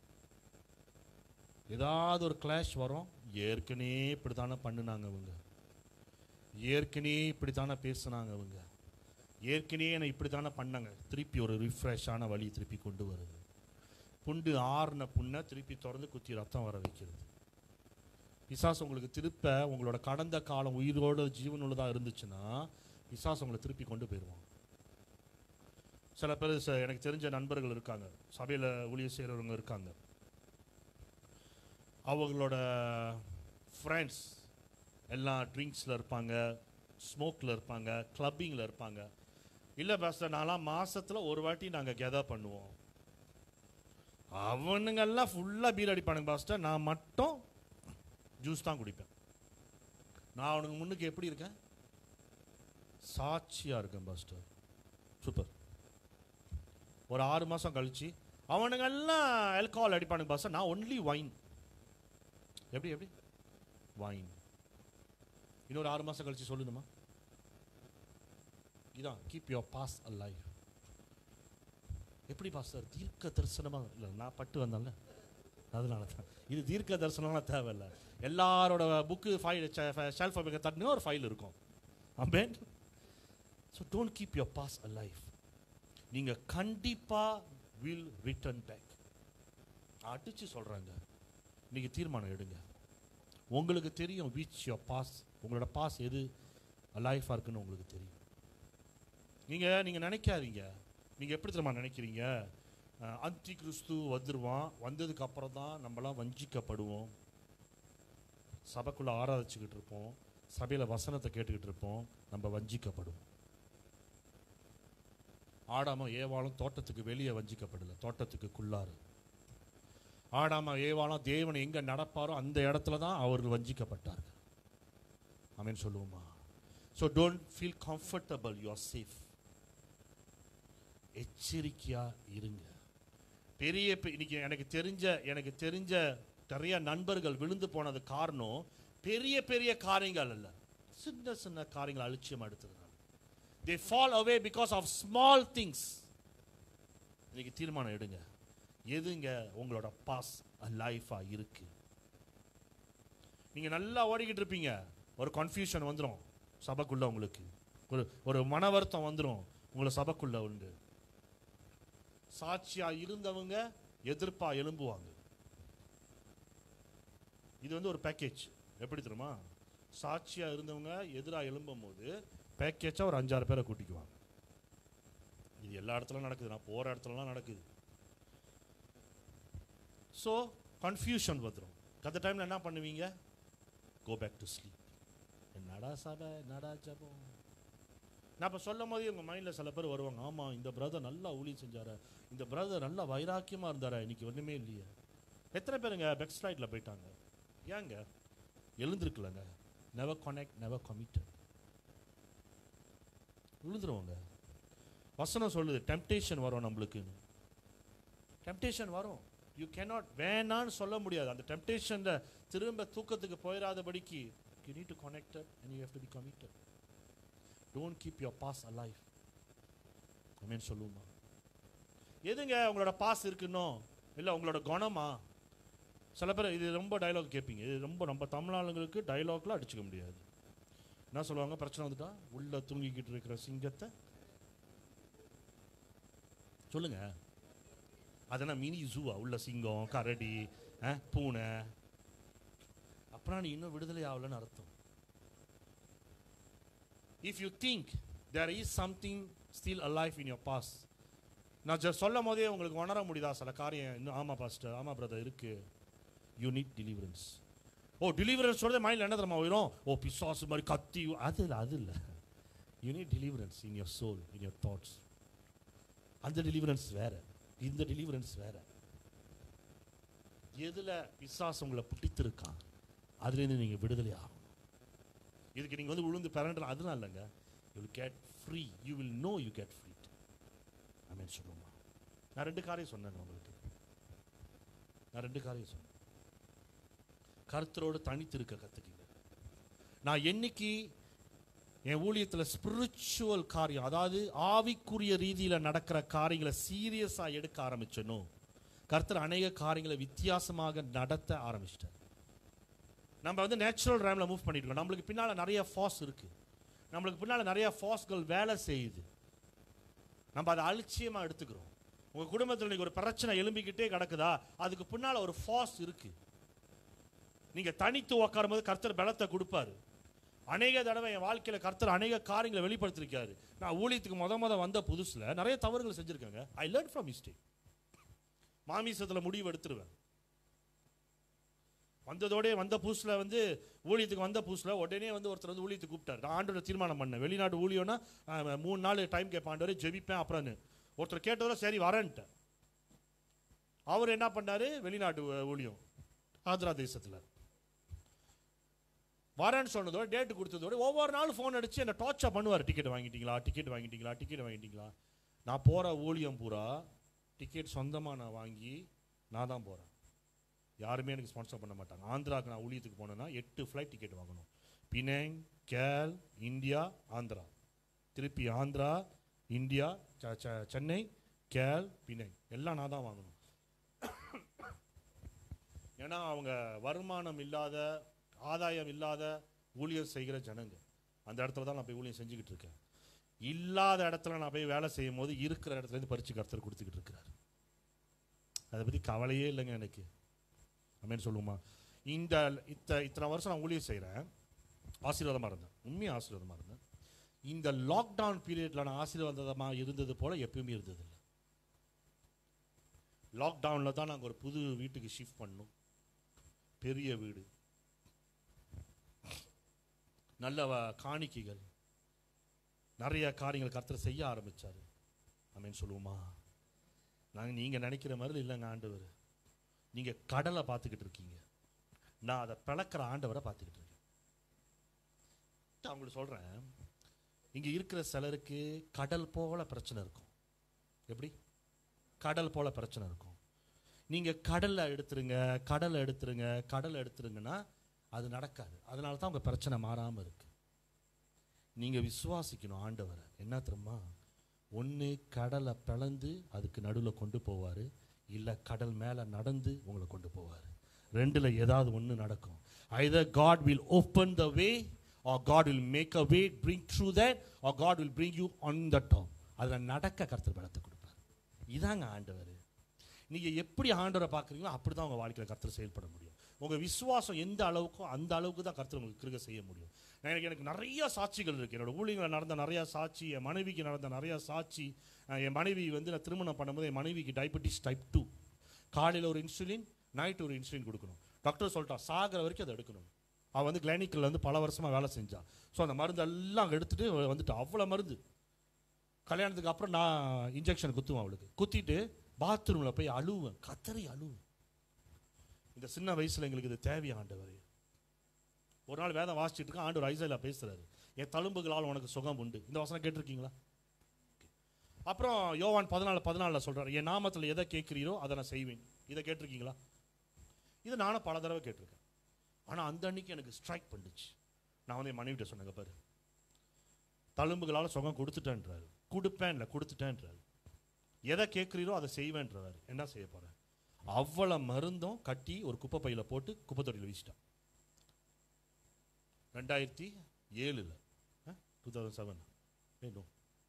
ஏதாவது ஒரு clash வரும் ஏற்கனவே இப்படித்தானே பண்ணுனாங்க அவங்க ஏற்கனவே இப்படித்தானே பேசுனாங்க அவங்க ஏற்கனவே என்னை இப்படித்தானே பண்ணாங்க திருப்பி ஒரு ரிஃப்ரெஷ்ஷான வழி திருப்பி கொண்டு வருது புண்டு ஆறுன புண்ணை திருப்பி திறந்து குத்தி ரத்தம் வர வைக்கிறது பிசாசு உங்களுக்கு திருப்ப உங்களோட கடந்த காலம் உயிரோட ஜீவனுள்ளதாக இருந்துச்சுன்னா பிசாசு உங்களை திருப்பி கொண்டு போயிடுவான் சில பேர் ச- எனக்கு தெரிஞ்ச நண்பர்கள் இருக்காங்க சபையில் ஊழியர் செய்கிறவங்க இருக்காங்க அவங்களோட ஃப்ரெண்ட்ஸ் எல்லாம் ட்ரிங்க்ஸில் இருப்பாங்க ஸ்மோக்கில் இருப்பாங்க கிளப்பிங்கில் இருப்பாங்க இல்லை பேச நான்லாம் மாசத்துல ஒரு வாட்டி நாங்கள் கெதர் பண்ணுவோம் அவனுங்கெல்லாம் ஃபுல்லாக பீர் அடிப்பானுங்க பாஸ்டர் நான் மட்டும் ஜூஸ் தான் குடிப்பேன் நான் அவனுக்கு முன்னுக்கு எப்படி இருக்கேன் சாட்சியாக இருக்கேன் பாஸ்டர் சூப்பர் ஒரு ஆறு மாதம் கழிச்சு அவனுங்கெல்லாம் ஆல்கஹால் அடிப்பானுங்க பாஸ்டர் நான் ஒன்லி வைன் எப்படி எப்படி வைன் இன்னொரு ஆறு மாதம் கழிச்சு சொல்லணுமா இதான் keep your past alive எப்படி பாஸ்டர் தீர்க்க தரிசனமாக இல்லை நான் பட்டு வந்தேன்ல அதனால தான் இது தீர்க்க தரிசனம்லாம் தேவையில்லை எல்லாரோட புக்கு ஃபைல் ஷெல்ஃப் தட்டுனா ஒரு ஃபைல் இருக்கும் அம்பேன் so don't keep your past alive நீங்கள் கண்டிப்பாக வில் ரிட்டர்ன் பேக் அடிச்சு சொல்கிறாங்க இன்னைக்கு தீர்மானம் எடுங்க உங்களுக்கு தெரியும் விச் யோர் பாஸ் உங்களோட பாஸ் எது லைஃபாக இருக்குன்னு உங்களுக்கு தெரியும் நீங்கள் நீங்கள் நினைக்காதீங்க நீங்கள் எப்படி தெரியுமா நினைக்கிறீங்க அந்தி கிறிஸ்து வந்துடுவான் வந்ததுக்கு அப்புறம் தான் நம்மளாம் வஞ்சிக்கப்படுவோம் சபைக்குள்ளே ஆராதிச்சுக்கிட்டு இருப்போம் சபையில் வசனத்தை கேட்டுக்கிட்டு இருப்போம் நம்ம வஞ்சிக்கப்படுவோம் ஆடாம ஏவாளும் தோட்டத்துக்கு வெளியே வஞ்சிக்கப்படல தோட்டத்துக்குள்ளாரு ஆடாம ஏவாளும் தேவன் எங்க நடப்பாரோ அந்த இடத்துல தான் அவர்கள் வஞ்சிக்கப்பட்டார்கள் ஆமென் சொல்லுவோமா so don't feel comfortable you are safe எச்சரிக்கையா இருங்க பெரிய பெ- இன்னைக்கு எனக்கு தெரிஞ்ச எனக்கு தெரிஞ்ச நிறைய நண்பர்கள் விழுந்து போனது காரணம் பெரிய பெரிய காரியங்கள் அல்ல சின்ன சின்ன காரியங்கள் அலட்சியம் எடுத்ததுனால they fall away because of small things இன்னைக்கு தீர்மானம் எடுங்க எதுங்க உங்களோட பாஸ் லைஃபா இருக்கு நீங்க நல்லா ஓடிக்கிட்டு இருப்பீங்க ஒரு கன்ஃபியூஷன் வந்துடும் சபைக்குள்ள உங்களுக்கு ஒரு ஒரு மன வருத்தம் வந்துடும் உங்களை சபைக்குள்ள உண்டு சாட்சியா இருந்தவங்க எதிர்ப்பா எழும்புவாங்க இது வந்து ஒரு பேக்கேஜ் எப்படி தெரியுமா சாட்சியா இருந்தவங்க எதிராக எழும்பும் போது பேக்கேஜா ஒரு அஞ்சாறு பேரை கூட்டிக்குவாங்க இது எல்லா இடத்துலயும் நடக்குது நான் போற இடத்துலலாம் நடக்குது ஸோ கன்ஃபியூஷன் வந்துடும் அந்த டைம்ல என்ன பண்ணுவீங்க கோ பேக் டு ஸ்லீப் என்னடா சபை என்னடா ஜபம் நான் இப்போ சொல்லும் போதே உங்கள் மைண்டில் சில பேர் வருவாங்க ஆமாம் இந்த பிரதர் நல்லா ஊழி செஞ்சாரு இந்த பிரதர் நல்லா வைராக்கியமாக இருந்தாரா இன்னைக்கு ஒன்றுமே இல்லையே எத்தனை பேருங்க பெக் ஸ்லைட்டில் போயிட்டாங்க ஏங்க எழுந்திருக்கலங்க நெவர் கனெக்ட் நெவர் கமிட்டட் விழுந்துருவாங்க வசனம் சொல்லுது டெம்டேஷன் வரும் நம்மளுக்குன்னு டெம்டேஷன் வரும் யூ cannot வேணான்னு சொல்ல முடியாது அந்த டெம்டேஷனில் திரும்ப தூக்கத்துக்கு போயிடாதபடிக்கு you need to connected and you have to be committed don't keep your past alive amen சொல்லுமா எதுங்க உங்களோட பாஸ் இருக்குன்னோ இல்லை உங்களோட குணமா சில பேர் இது ரொம்ப டயலாக் கேட்பீங்க இது ரொம்ப நம்ம தமிழாளுங்களுக்கு டயலாக்லாம் அடிச்சுக்க முடியாது என்ன சொல்லுவாங்க பிரச்சனை வந்துட்டா உள்ள தூங்கிக்கிட்டு இருக்கிற சிங்கத்தை சொல்லுங்க அதெல்லாம் மினி ஜூவா உள்ள சிங்கம் கரடி அஹ், பூனை அப்புறம் நீ இன்னும் விடுதலை ஆகலன்னு அர்த்தம் if you think there is something still alive in your past நான் just சொல்லும் போதே உங்களுக்கு உணர முடியுதா சில காரியம் இன்னும் ஆமா பாஸ்டர் ஆமா பிரதர் இருக்கு யூ நீட் டெலிவரன்ஸ் ஓ டெலிவரன்ஸ் சொல்றது மைண்டில் என்ன தெரியுமா வரும் ஓ பிசாசு மாதிரி கத்தி அது இல்லை அது இல்லை you need deliverance in your soul in your thoughts அந்த டெலிவரன்ஸ் வேற இந்த டெலிவரன்ஸ் வேற எதுல பிசாசு உங்களை பிடித்திருக்கான் அதுலேருந்து நீங்க விடுதலை ஆகணும் இதுக்கு நீங்க வந்து விழுந்து பிறண்டலாம் அதனால இல்லைங்க you will get free you will know you get free amen சொல்லுமா நான் ரெண்டு காரியம் சொன்னேன் உங்களுக்கு நான் ரெண்டு காரியம் சொன்னேன் கருத்தரோடு தனித்து இருக்க கத்துக்கிங்க நான் என்னைக்கு என் ஊழியத்தில் ஸ்பிரிச்சுவல் காரியம் அதாவது ஆவிக்குரிய ரீதியில் நடக்கிற காரியங்களை சீரியஸாக எடுக்க ஆரம்பிச்சனோ கர்த்தர் அநேக காரியங்களை வித்தியாசமாக நடத்த ஆரம்பிச்சிட்டார் நம்ம வந்து நேச்சுரல் ரேமில் மூவ் பண்ணிட்டு இருக்கோம் நம்மளுக்கு பின்னால் நிறைய ஃபாஸ் இருக்கு நம்மளுக்கு பின்னால் நிறைய ஃபாஸ்கள் வேலை செய்யுது நம்ம அதை அலட்சியமாக எடுத்துக்கிறோம் உங்கள் குடும்பத்தில் இன்னைக்கு ஒரு பிரச்சனை எழும்பிக்கிட்டே கிடக்குதா அதுக்கு பின்னால் ஒரு ஃபாஸ் இருக்கு நீங்கள் தனித்து உட்காரும்போது கர்த்தர் பலத்தை கொடுப்பாரு அநேக தடவை என் வாழ்க்கையில் கர்த்தர் அநேக காரியங்களை வெளிப்படுத்திருக்காரு நான் ஊழியத்துக்கு முத முத வந்த புதுசில் நிறைய தவறுகள் செஞ்சுருக்காங்க ஐ லேர்ன் ஃப்ரம் மிஸ்டேக் மாமிசத்தில் முடிவு எடுத்துருவேன் வந்ததோடே வந்த புதுசில் வந்து ஊழியத்துக்கு வந்த புதுசில் உடனே வந்து ஒருத்தர் வந்து ஊழியத்துக்கு கூப்பிட்டார் நான் ஆண்டோட தீர்மானம் பண்ணேன் வெளிநாட்டு ஊழியம்னா அஹ், மூணு நாள் டைம் கேட்பேன் ஆண்டவரே ஜெபிப்பேன் அப்புறம்னு ஒருத்தர் கேட்டதோட சரி வரேன்ட்டேன் அவர் என்ன பண்ணாரு வெளிநாட்டு ஊ- ஊழியம் ஆந்திரா தேசத்தில் வரேன்னு சொன்னதோட டேட்டு கொடுத்ததோட ஒவ்வொரு நாளும் ஃபோன் அடிச்சு என்ன டார்ச்சர் பண்ணுவார் டிக்கெட் வாங்கிட்டீங்களா டிக்கெட் வாங்கிட்டீங்களா டிக்கெட் வாங்கிட்டீங்களா நான் போகிற ஊழியம் பூரா டிக்கெட் சொந்தமாக நான் வாங்கி நான் தான் போகிறேன் யாருமே எனக்கு ஸ்பான்சர் பண்ண மாட்டாங்க ஆந்திராவுக்கு நான் ஊழியத்துக்கு போனேன்னா எட்டு ஃப்ளைட் டிக்கெட் வாங்கணும் பினேங் கேல் இந்தியா ஆந்திரா திருப்பி ஆந்திரா இந்தியா ச- ச- சென்னை கேல் பினேங் எல்லாம் நான் தான் வாங்கணும் ஏன்னா அவங்க வருமானம் இல்லாத ஆதாயம் இல்லாத ஊழியம் செய்கிற ஜனங்க அந்த இடத்துல தான் நான் போய் ஊழியம் செஞ்சுக்கிட்டு இருக்கேன் இல்லாத இடத்துல நான் போய் வேலை செய்யும் போது இருக்கிற இடத்துல இருந்து பறிச்சு கருத்தர் கொடுத்துக்கிட்டு இருக்கிறார் அதை பற்றி கவலையே இல்லைங்க எனக்கு அமேன்னு சொல்லுவோமா இந்த இத்த இத்தனை வருஷம் நான் ஊழியம் செய்கிறேன் ஆசீர்வாதமாக இருந்தேன் உண்மையாக ஆசீர்வாதமாக இருந்தேன் இந்த லாக்டவுன் பீரியடில் நான் ஆசீர்வாதமாக இருந்தது போல எப்பயுமே இருந்ததில்லை லாக்டவுனில் தான் நாங்கள் ஒரு புது வீட்டுக்கு ஷிஃப்ட் பண்ணோம் பெரிய வீடு நல்ல வ- காணிக்கைகள் நிறைய காரியங்கள் கர்த்தர் செய்ய ஆரம்பிச்சார் அமேன்னு சொல்லுவோமா நாங்கள் நீங்கள் நினைக்கிற மாதிரி இல்லைங்க ஆண்டவர் நீங்கள் கடலை பார்த்துக்கிட்டு இருக்கீங்க நான் அதை பிளக்கிற ஆண்டவரை பார்த்துக்கிட்டு இருக்கேன் நான் உங்களுக்கு சொல்கிறேன் இங்கே இருக்கிற சிலருக்கு கடல் போல பிரச்சனை இருக்கும் எப்படி கடல் போல பிரச்சனை இருக்கும் நீங்கள் கடலை எடுத்துருங்க கடலை எடுத்துருங்க கடலை எடுத்துருங்கன்னா அது நடக்காது அதனால தான் உங்கள் பிரச்சனை மாறாமல் இருக்கு நீங்கள் விசுவாசிக்கணும் ஆண்டவரை என்ன தெரியுமா ஒன்று கடலை பிளந்து அதுக்கு நடுவில் கொண்டு போவார் இல்லை கடல் மேலே நடந்து உங்களை கொண்டு போவார் ரெண்டில் ஏதாவது ஒன்று நடக்கும் either God will open the way or God will make a way bring through that or God will bring you on the top அதில் நடக்க கருத்து பலத்தை கொடுப்பார் இதாங்க ஆண்டவர் நீங்கள் எப்படி ஆண்டவரை பார்க்குறீங்களோ அப்படி தான் உங்கள் வாழ்க்கையில் கர்த்தர் செயல்பட முடியும் உங்கள் விசுவாசம் எந்த அளவுக்கோ அந்த அளவுக்கு தான் கர்த்தர் உங்களுக்கு கிருக செய்ய முடியும் நான் எனக்கு எனக்கு நிறைய சாட்சிகள் இருக்குது என்னோட ஊழியங்களில் நடந்த நிறைய சாட்சி என் மனைவிக்கு நடந்த நிறைய சாட்சி அஹ் என் மனைவி வந்து நான் திருமணம் பண்ணும்போது என் மனைவிக்கு டயபெட்டிஸ் டைப் டூ காலையில் ஒரு இன்சுலின் நைட் ஒரு இன்சுலின் கொடுக்கணும் டாக்டர் சொல்லிட்டா சாகிற வரைக்கும் அதை எடுக்கணும் அவள் வந்து கிளினிக்கில் வந்து பல வருஷமாக வேலை செஞ்சா ஸோ அந்த மருந்து எல்லாம் எடுத்துட்டு வந்துட்டு அவ்வளோ மருந்து கல்யாணத்துக்கு அப்புறம் நான் இன்ஜெக்ஷன் குத்துவேன் அவளுக்கு குத்திட்டு பாத்ரூமில் போய் அழுவேன் கத்தரி அழுவேன் இந்த சின்ன வயசில் எங்களுக்கு இது தேவையா ஆண்டவரே ஒரு நாள் வேதம் வாசிச்சுட்டு இருக்கேன் ஆண்டவர் ஐசைலா பேசுறாரு என் தழும்புகளால் உனக்கு சுகம் உண்டு இந்த வசனம் கேட்டிருக்கீங்களா அப்புறம் யோவான் பதினாலு பதினாலில் சொல்றாரு என் நாமத்தில் எதை கேட்கிறீரோ அதை நான் செய்வேன் இதை கேட்டிருக்கீங்களா இது நானும் பல தடவை கேட்டிருக்கேன் ஆனால் அந்த அன்னைக்கு எனக்கு ஸ்ட்ரைக் பண்ணுச்சு நான் வந்து என் மனைவிட்ட சொன்னேங்க பாரு தழும்புகளால் சுகம் கொடுத்துட்டேன்றாரு கொடுப்பேன் இல்லை கொடுத்துட்டேன்றாரு எதை கேட்குறீரோ அதை செய்வேன்றவர் என்ன செய்ய போறேன் அவ்வளோ மருந்தும் கட்டி ஒரு குப்பை பையில போட்டு குப்பை தொட்டியில் வீசிட்டான் ரெண்டாயிரத்தி ஏழில் டூ தௌசண்ட் செவன் வேணும்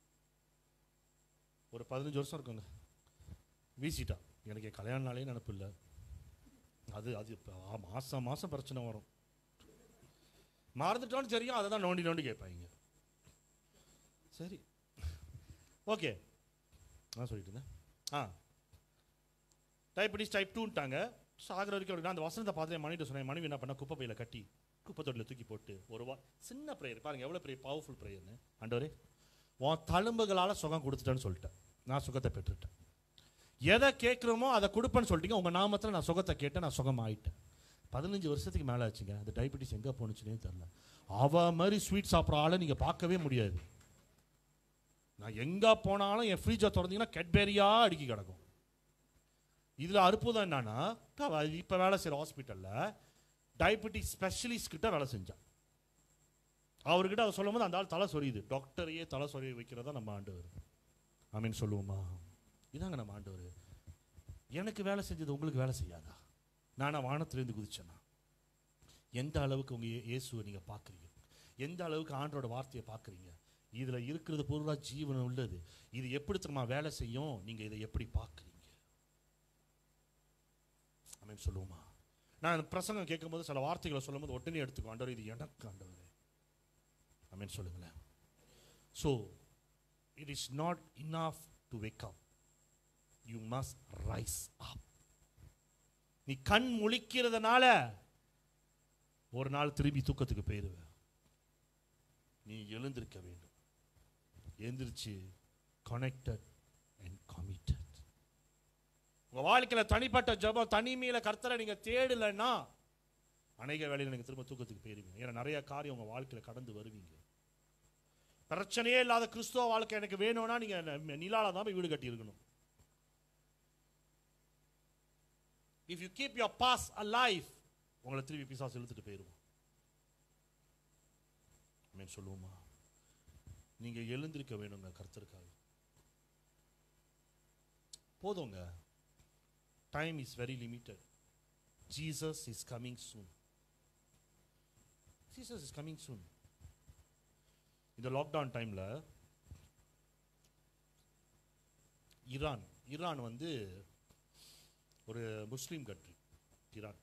ஒரு பதினஞ்சு வருஷம் இருக்குங்க வீசிட்டான் எனக்கு என் கல்யாண நாளே நினப்பு இல்லை அது அது இப்போ மாதம் மாதம் பிரச்சனை வரும் மறந்துட்டோன்னு தெரியும் அதை தான் நோண்டி நோண்டி கேட்பாங்க சரி ஓகே நான் சொல்லிட்டு இருந்தேன் ஆ டயபெட்டிஸ் டைப் டூன்ட்டாங்க சாகிற வரைக்கும் அப்படி நான் அந்த வசனத்தை பார்த்து என் மனைவிட்ட சொன்னேன் என் மனைவி என்ன பண்ண குப்பை பையில கட்டி குப்பை தொட்டியில் தூக்கி போட்டு ஒரு வா சின்ன ப்ரேயர் பாருங்க எவ்வளோ பெரிய பவர்ஃபுல் ப்ரேயர்னு ஆண்டவரே உன் தழும்புகளால் சுகம் கொடுத்துட்டேன்னு சொல்லிட்டேன் நான் சுகத்தை பெற்றுட்டேன் எதை கேட்குறோமோ அதை கொடுப்பேன்னு சொல்லிட்டீங்க உங்கள் நாமத்தில் நான் சுகத்தை கேட்டேன் நான் சுகம் ஆயிட்டேன் பதினஞ்சு வருஷத்துக்கு மேலே ஆச்சுங்க அந்த டயபெட்டிஸ் எங்கே போணுச்சுன்னே தெரில அவ மாதிரி ஸ்வீட் சாப்பிட்ற ஆளை நீங்கள் பார்க்கவே முடியாது நான் எங்கே போனாலும் என் ஃப்ரிட்ஜை திறந்தீங்கன்னா கெட்பேரியாக அடுக்கி கிடக்கும் இதில் அற்புதம் என்னன்னா இப்போ வேலை செய்கிற ஹாஸ்பிட்டலில் டயபெட்டிஸ் ஸ்பெஷலிஸ்ட் கிட்ட வேலை செஞ்சான் அவர்கிட்ட அதை சொல்லும் போது அந்த ஆள் தலை சொரியுது டாக்டரையே தலை சொரிய வைக்கிறதா நம்ம ஆண்டவர் ஆமீன் சொல்லுவோமா இதாங்க நம்ம ஆண்டவர் எனக்கு வேலை செஞ்சது உங்களுக்கு வேலை செய்யாதா நானா வானத்திலேருந்து குதிச்சேனா எந்த அளவுக்கு உங்க இயே- இயேசுவை நீங்க பார்க்குறீங்க எந்த அளவுக்கு ஆண்டோட வார்த்தையை பார்க்குறீங்க இதுல இருக்கிறது பூரா ஜீவனம் உள்ளது இது எப்படி தெரியுமா வேலை செய்யும் நீங்க இதை எப்படி பார்க்குறீங்க ஆமென் சொல்லுவோமா நான் இந்த பிரசங்கம் கேட்கும்போது சில வார்த்தைகளை சொல்லும்போது உடனே எடுத்துக்கோ ஆண்டவர் இது எனக்கு ஆண்டவர் ஆமென் சொல்லுங்களேன் so it is not enough to wake up you must rise up நீ கண் முழிக்கிறதுனால ஒரு நாள் திரும்பி தூக்கத்துக்கு போயிடுவ நீ எழுந்திருக்க வேண்டும் எந்திரிச்சு கனெக்டட் அண்ட் கமிட்டட் உங்க வாழ்க்கையில தனிப்பட்ட ஜெபம் தனிமையில கர்த்தரை நீங்க தேடலைன்னா அநேக வேலையில நீங்க திரும்ப தூக்கத்துக்கு போயிருவீங்க ஏன்னா நிறைய காரியம் உங்க வாழ்க்கையில கடந்து வருவீங்க பிரச்சனையே இல்லாத கிறிஸ்துவ வாழ்க்கை எனக்கு வேணும்னா நீங்க ந- நிலால தான் போய் வீடு கட்டி இருக்கணும் if you keep your past alive உங்களை திருப்பி பிசாசு இழுத்துட்டு போயிருவோம் ஆமென் சொல்லுவோமா நீங்க எழுந்திருக்க வேணுங்க கர்த்தருக்காக போதுங்க time is very limited Jesus is coming soon Jesus is coming soon இந்த லாக்டவுன் டைம்ல ஈரான் ஈரான் வந்து ஒரு முஸ்லீம் கண்ட்ரி ஈரான்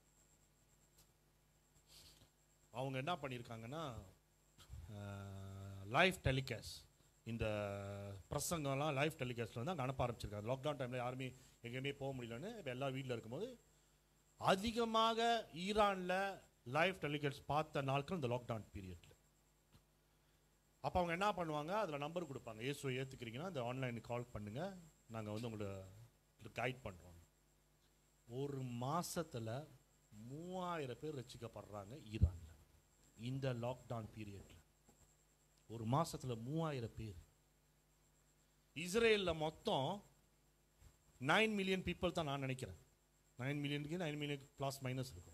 அவங்க என்ன பண்ணியிருக்காங்கன்னா லைவ் டெலிகாஸ்ட் இந்த பிரசங்கம்லாம் லைவ் டெலிகாஸ்ட்ல வந்து அங்கே அனுப்ப ஆரம்பிச்சிருக்காங்க லாக்டவுன் டைமில் யாருமே எங்கேயுமே போக முடியலன்னு இப்போ எல்லா வீட்டில் இருக்கும்போது அதிகமாக ஈரானில் லைவ் டெலிகாஸ்ட் பார்த்த நாட்கள் இந்த லாக்டவுன் பீரியடில் அப்போ அவங்க என்ன பண்ணுவாங்க அதில் நம்பர் கொடுப்பாங்க இயேசுவை ஏற்றுக்கிறீங்கன்னா இந்த ஆன்லைனுக்கு கால் பண்ணுங்க நாங்கள் வந்து உங்களை கைட் பண்ணுறோம் ஒரு மாசத்துல மூவாயிரம் பேர் ரசிக்கப்படுறாங்க ஈரான்ல இந்த லாக்டவுன் பீரியட்ல ஒரு மாசத்துல மூவாயிரம் பேர் இஸ்ரேல்ல மொத்தம் நைன் மில்லியன் பீப்புள் தான் நான் நினைக்கிறேன் நைன் மில்லியனுக்கு நைன் மில்லியன் ப்ளஸ் மைனஸ் இருக்கும்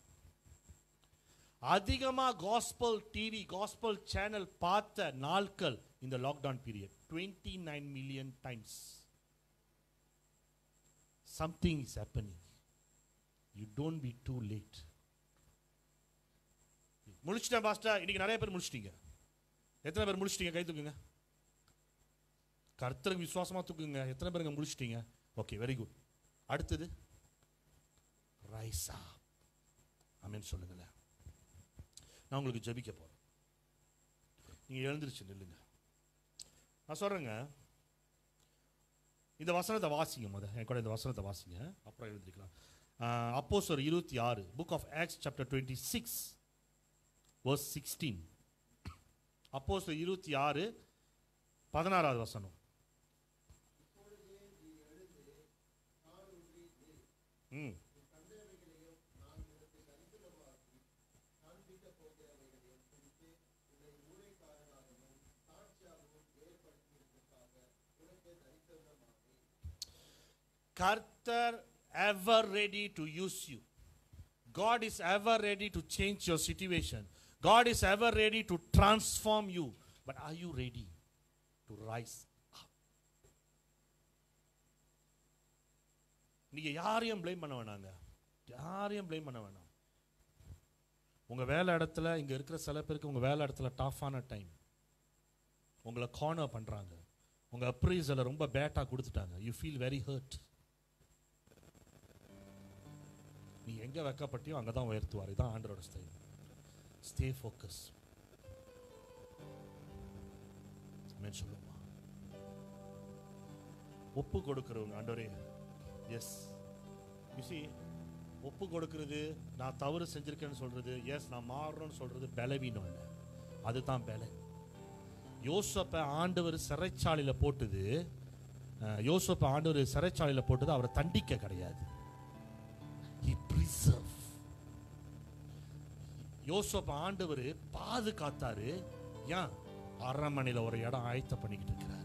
அதிகமா காஸ்பல் டிவி காஸ்பல் சேனல் பார்த்த நாட்கள் இந்த lockdown period twenty nine million times something is happening you don't be too late முடிச்சிட்டேன் பாஸ்டர் இன்னைக்கு நிறைய பேர் முடிச்சிட்டீங்க எத்தனை பேர் முடிச்சிட்டீங்க கை தூக்குங்க கர்த்தருக்கு விசுவாசமா தூக்குங்க எத்தனை பேருங்க முடிச்சிட்டீங்க ஓகே வெரி குட் அடுத்தது ரைசா அமேன் சொல்லுங்களேன் நான் உங்களுக்கு ஜெபிக்க போறேன் நீங்க எழுந்திருச்சு நில்லுங்க நான் சொல்றேங்க இந்த வசனத்தை வாசிங்க முத என் கூட இந்த வசனத்தை வாசிங்க அப்புறம் எழுந்திருக்கலாம் அப்போ சார் இருபத்தி ஆறு book of Acts chapter twenty six verse sixteen அப்போ இருபத்தி ஆறு பதினாறாவது வசனம் ம் கர்த்தர் ever ready to use you. God is ever ready to change your situation. God is ever ready to transform you. But are you ready to rise up? நீங்க யாரையும் blame பண்ண வேணாங்க யாரையும் ப்ளேம் பண்ண வேணாம் உங்க வேலை இடத்துல இங்க இருக்கிற சில பேருக்கு உங்க வேலை இடத்துல டஃப்பான டைம் உங்களை கார்னர் பண்றாங்க உங்க அப்ரைசலை ரொம்ப பேட்டா கொடுத்துட்டாங்க யூ ஃபீல் வெரி ஹர்ட் நீ எங்க வைக்கப்பட்டியோ அங்கே தான் உயர்த்துவார் இதான் ஆண்டரோட ஸ்டைல் ஸ்டே ஃபோக்கஸ் சொல்லுமா ஒப்பு கொடுக்கிறவங்க ஆண்டவரே எஸ் யூசி ஒப்பு கொடுக்கிறது நான் தவறு செஞ்சிருக்கேன்னு சொல்றது எஸ் நான் மாறுறேன்னு சொல்றது பலவீனம் இல்லை அதுதான் பல யோசப்ப ஆண்டவர் சிறைச்சாலையில போட்டது அஹ், யோசப்ப ஆண்டவர் சிறைச்சாலையில போட்டது அவரை தண்டிக்க கிடையாது he preserve யோசப் ஆண்டவர் பாதுகாத்தாரு ஏன் அரண்மனையில ஒரு இடம் ஆயத்த பண்ணிக்கிட்டு இருக்கிறார்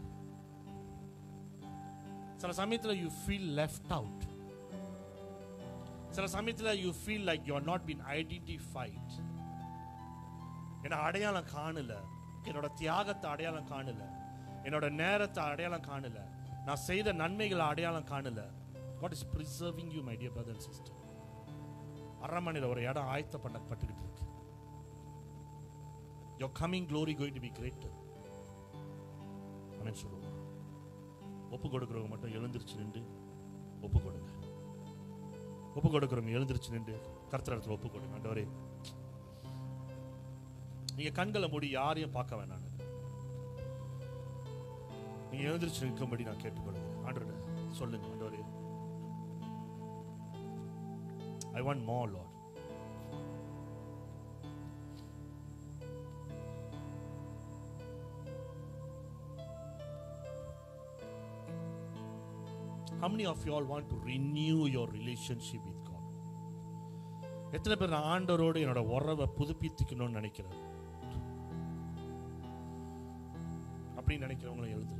சில சமயத்துல யூ ஃபீல் லெஃப்ட் அவுட் சில சமயத்துல you feel like you are not been identified என்ன அடையாளம் காணல என்னோட தியாகத்தை அடையாளம் காணல என்னோட நேரத்தை அடையாளம் காணல நான் செய்த நன்மைகளை அடையாளம் காணல what is preserving you my dear brother and sister அரண்மனையில் ஒரு இடம் ஆயத்த பண்ணப்பட்டுக்கிட்டு இருக்கு your coming glory going to be great அப்படின்னு சொல்லுவோம் ஒப்பு கொடுக்குறவங்க மட்டும் எழுந்திருச்சு நின்று ஒப்பு கொடுங்க ஒப்பு கொடுக்குறவங்க எழுந்திருச்சு நின்று கர்த்தர் இடத்துல ஒப்பு கொடுங்க ஆண்டவரே நீங்க கண்களை மூடி யாரையும் பார்க்க வேணாம் நீங்க எழுந்திருச்சு நிற்கும்படி நான் கேட்டுக்கொள்கிறேன் ஆண்டவரே சொல்லுங்க ஆண்டவரே I want more, Lord. How many of you all want to renew your relationship with God? எத்தனை பேர் நான் ஆண்டவரோடு என்னோட உறவை புதுப்பித்துக்கணும்னு நினைக்கிறேன் அப்படின்னு நினைக்கிறவங்களும் எழுதுரு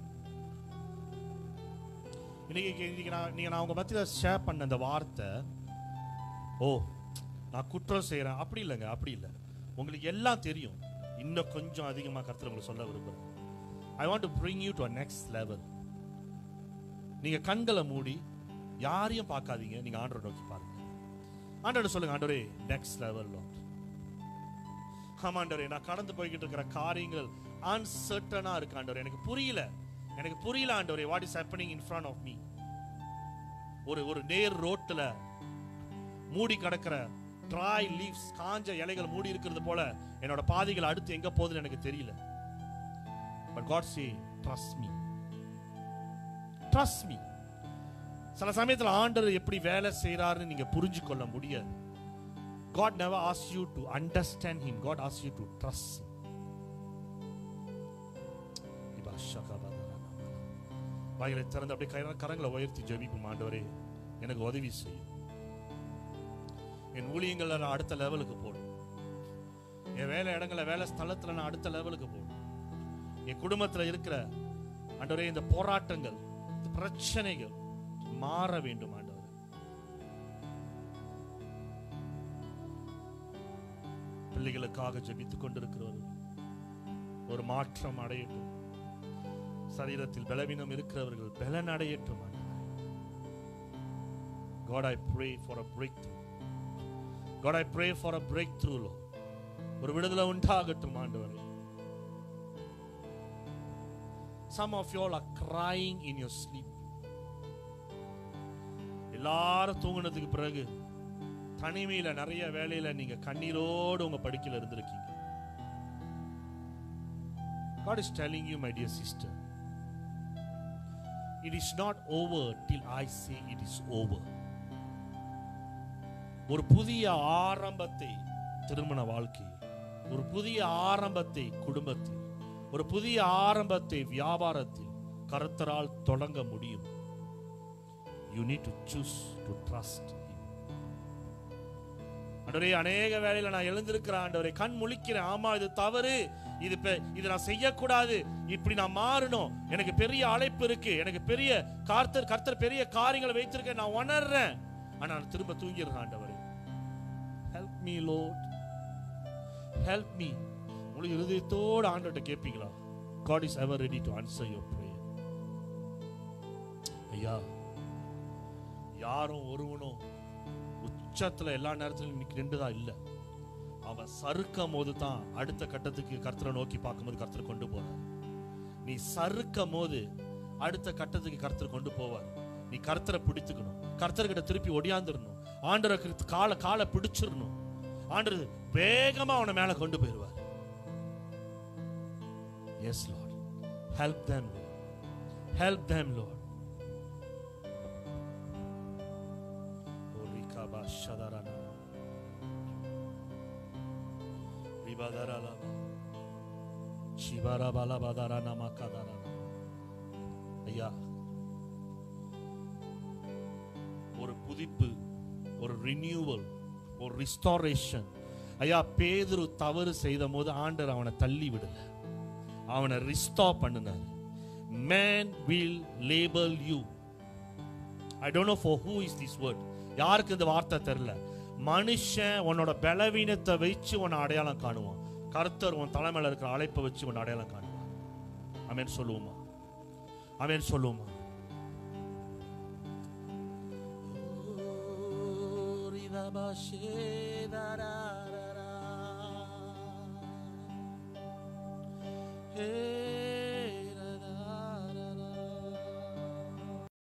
இன்னைக்கு இன்னைக்கு நான் நீங்க நான் உங்க மத்தியில் ஷேர் பண்ண அந்த வார்த்தை ஓ நான் குற்றம் செய்கிறேன் அப்படி இல்லைங்க அப்படி இல்லை உங்களுக்கு எல்லாம் தெரியும் இன்னும் கொஞ்சம் அதிகமாக கருத்து உங்களுக்கு சொல்ல விரும்புகிறேன் I want to bring you to a next level நீங்க கண்களை மூடி யாரையும் பார்க்காதீங்க நீங்க ஆண்டரை நோக்கி பாருங்க ஆண்டோட சொல்லுங்க ஆண்டவரே நெக்ஸ்ட் லெவல் ஆமாண்டவரே நான் கடந்து போய்கிட்டு இருக்கிற காரியங்கள் அன்சர்டனா இருக்கு ஆண்டவரே எனக்கு புரியல எனக்கு புரியல ஆண்டவரே what is happening in front of me ஒரு ஒரு நேர் ரோட்ல மூடி கிடக்கிற ட்ரை லீவ்ஸ் காஞ்ச இலைகள் மூடி இருக்கிறது போல என்னோட பாதைகள் அடுத்து எங்க போகுதுன்னு எனக்கு தெரியல but God say trust me trust me சில சமயத்துல ஆண்டவர் எப்படி வேலை செய்றாருன்னு நீங்க புரிஞ்சு கொள்ள முடியாது God never asks you to understand him God asks you to trust him இப்ப அஷகபதரன. வாய்களை திறந்து அப்படியே கர- கரங்களை உயர்த்தி ஜெபிக்கும் ஆண்டவரே எனக்கு உதவி செய்யும் என் ஊழியங்களை நான் அடுத்த லெவலுக்கு போடும் என் வேலை இடங்களை வேலை ஸ்தலத்துல நான் அடுத்த லெவலுக்கு போடும் என் குடும்பத்துல இருக்கிற ஆண்டவரே இந்த போராட்டங்கள் இந்த பிரச்சனைகள் மாற வேண்டும் ஆண்டவரே பிள்ளைகளுக்காக ஜெபித்துக் கொண்டிருக்கிறவர்கள் ஒரு மாற்றம் அடையட்டும் சரீரத்தில் பலவீனம் இருக்கிறவர்கள் பலன் அடையட்டும் ஆண்டவரே. God I pray for a breakthrough God I pray for a breakthrough Lord ஒரு விடுதலை உண்டாகட்டும் ஆண்டவரே Some of you all are crying in your sleep எல்லாரும் தூங்குனதுக்கு பிறகு தனிமையில நிறைய வேலையில நீங்க கண்ணீரோடு உங்க படுக்கையில இருந்திருக்கீங்க God is telling you my dear sister it is not over till I say it is over ஒரு புதிய ஆரம்பத்தை திருமண வாழ்க்கையில் ஒரு புதிய ஆரம்பத்தை குடும்பத்தில் ஒரு புதிய ஆரம்பத்தை வியாபாரத்தில் கருத்தரால் தொடங்க முடியும் you need to choose to trust ஆண்டவரே அநேக வேளையில நான் எழுந்திருக்கிறேன் ஆண்டவரே கண் முழிக்கிறேன் ஆமா இது தவறு இது பெ- இது நான் செய்யக்கூடாது இப்படி நான் மாறணும் எனக்கு பெரிய அழைப்பு இருக்கு எனக்கு பெரிய கர்த்தர் கர்த்தர் பெரிய காரியங்களை வைத்திருக்கேன் நான் உணர்றேன் ஆனா நான் திரும்ப தூங்கிடுறேன் ஆண்டவரே help me Lord help me உங்களுக்கு இருதயத்தோடு ஆண்டவர்கிட்ட கேட்பீங்களா God is ever ready to answer your prayer ஐயா யாரும் ஒருவனும் உச்சத்துல எல்லா நேரத்திலும் இன்னைக்கு நின்றுதான் இல்ல அவன் சறுக்கும் போது தான் அடுத்த கட்டத்துக்கு கர்த்தரை நோக்கி பார்க்கும்போது கர்த்தர் கொண்டு போறார் நீ சறுக்கும் போது அடுத்த கட்டத்துக்கு கர்த்தர் கொண்டு போவார் நீ கர்த்தரை பிடித்துக்கணும் கர்த்தர்கிட்ட திருப்பி ஒடியாந்துடணும் ஆண்டவருக்கு காலை காலை பிடிச்சிடணும் ஆண்டவர் வேகமா அவனை மேல கொண்டு போயிடுவார் yes Lord help them help them Lord Orikaba shadarana. Ribadaralaba. Shibarabalabadara makadarana. ஐயா ஒரு புதிப்பு ஒரு ரினியூவல் ஒரு ரிஸ்டாரேஷன் ஐயா பேதுரு தவறு செய்த போது ஆண்டர் அவனை தள்ளி விடல அவனை ரிஸ்டார் பண்ணினார் man will label you I don't know for who is this word யாருக்கு இந்த வார்த்தை தெரியல மனுஷன் உன்னோட பலவீனத்தை வச்சு உன்னை அடையாளம் காணுவான் கர்த்தர் உன் தலைமையில இருக்கிற அழைப்பை வச்சு உன்னை அடையாளம் காணுவான் அமேன் சொல்லுவோமா அமேன் சொல்லுவோமா Hey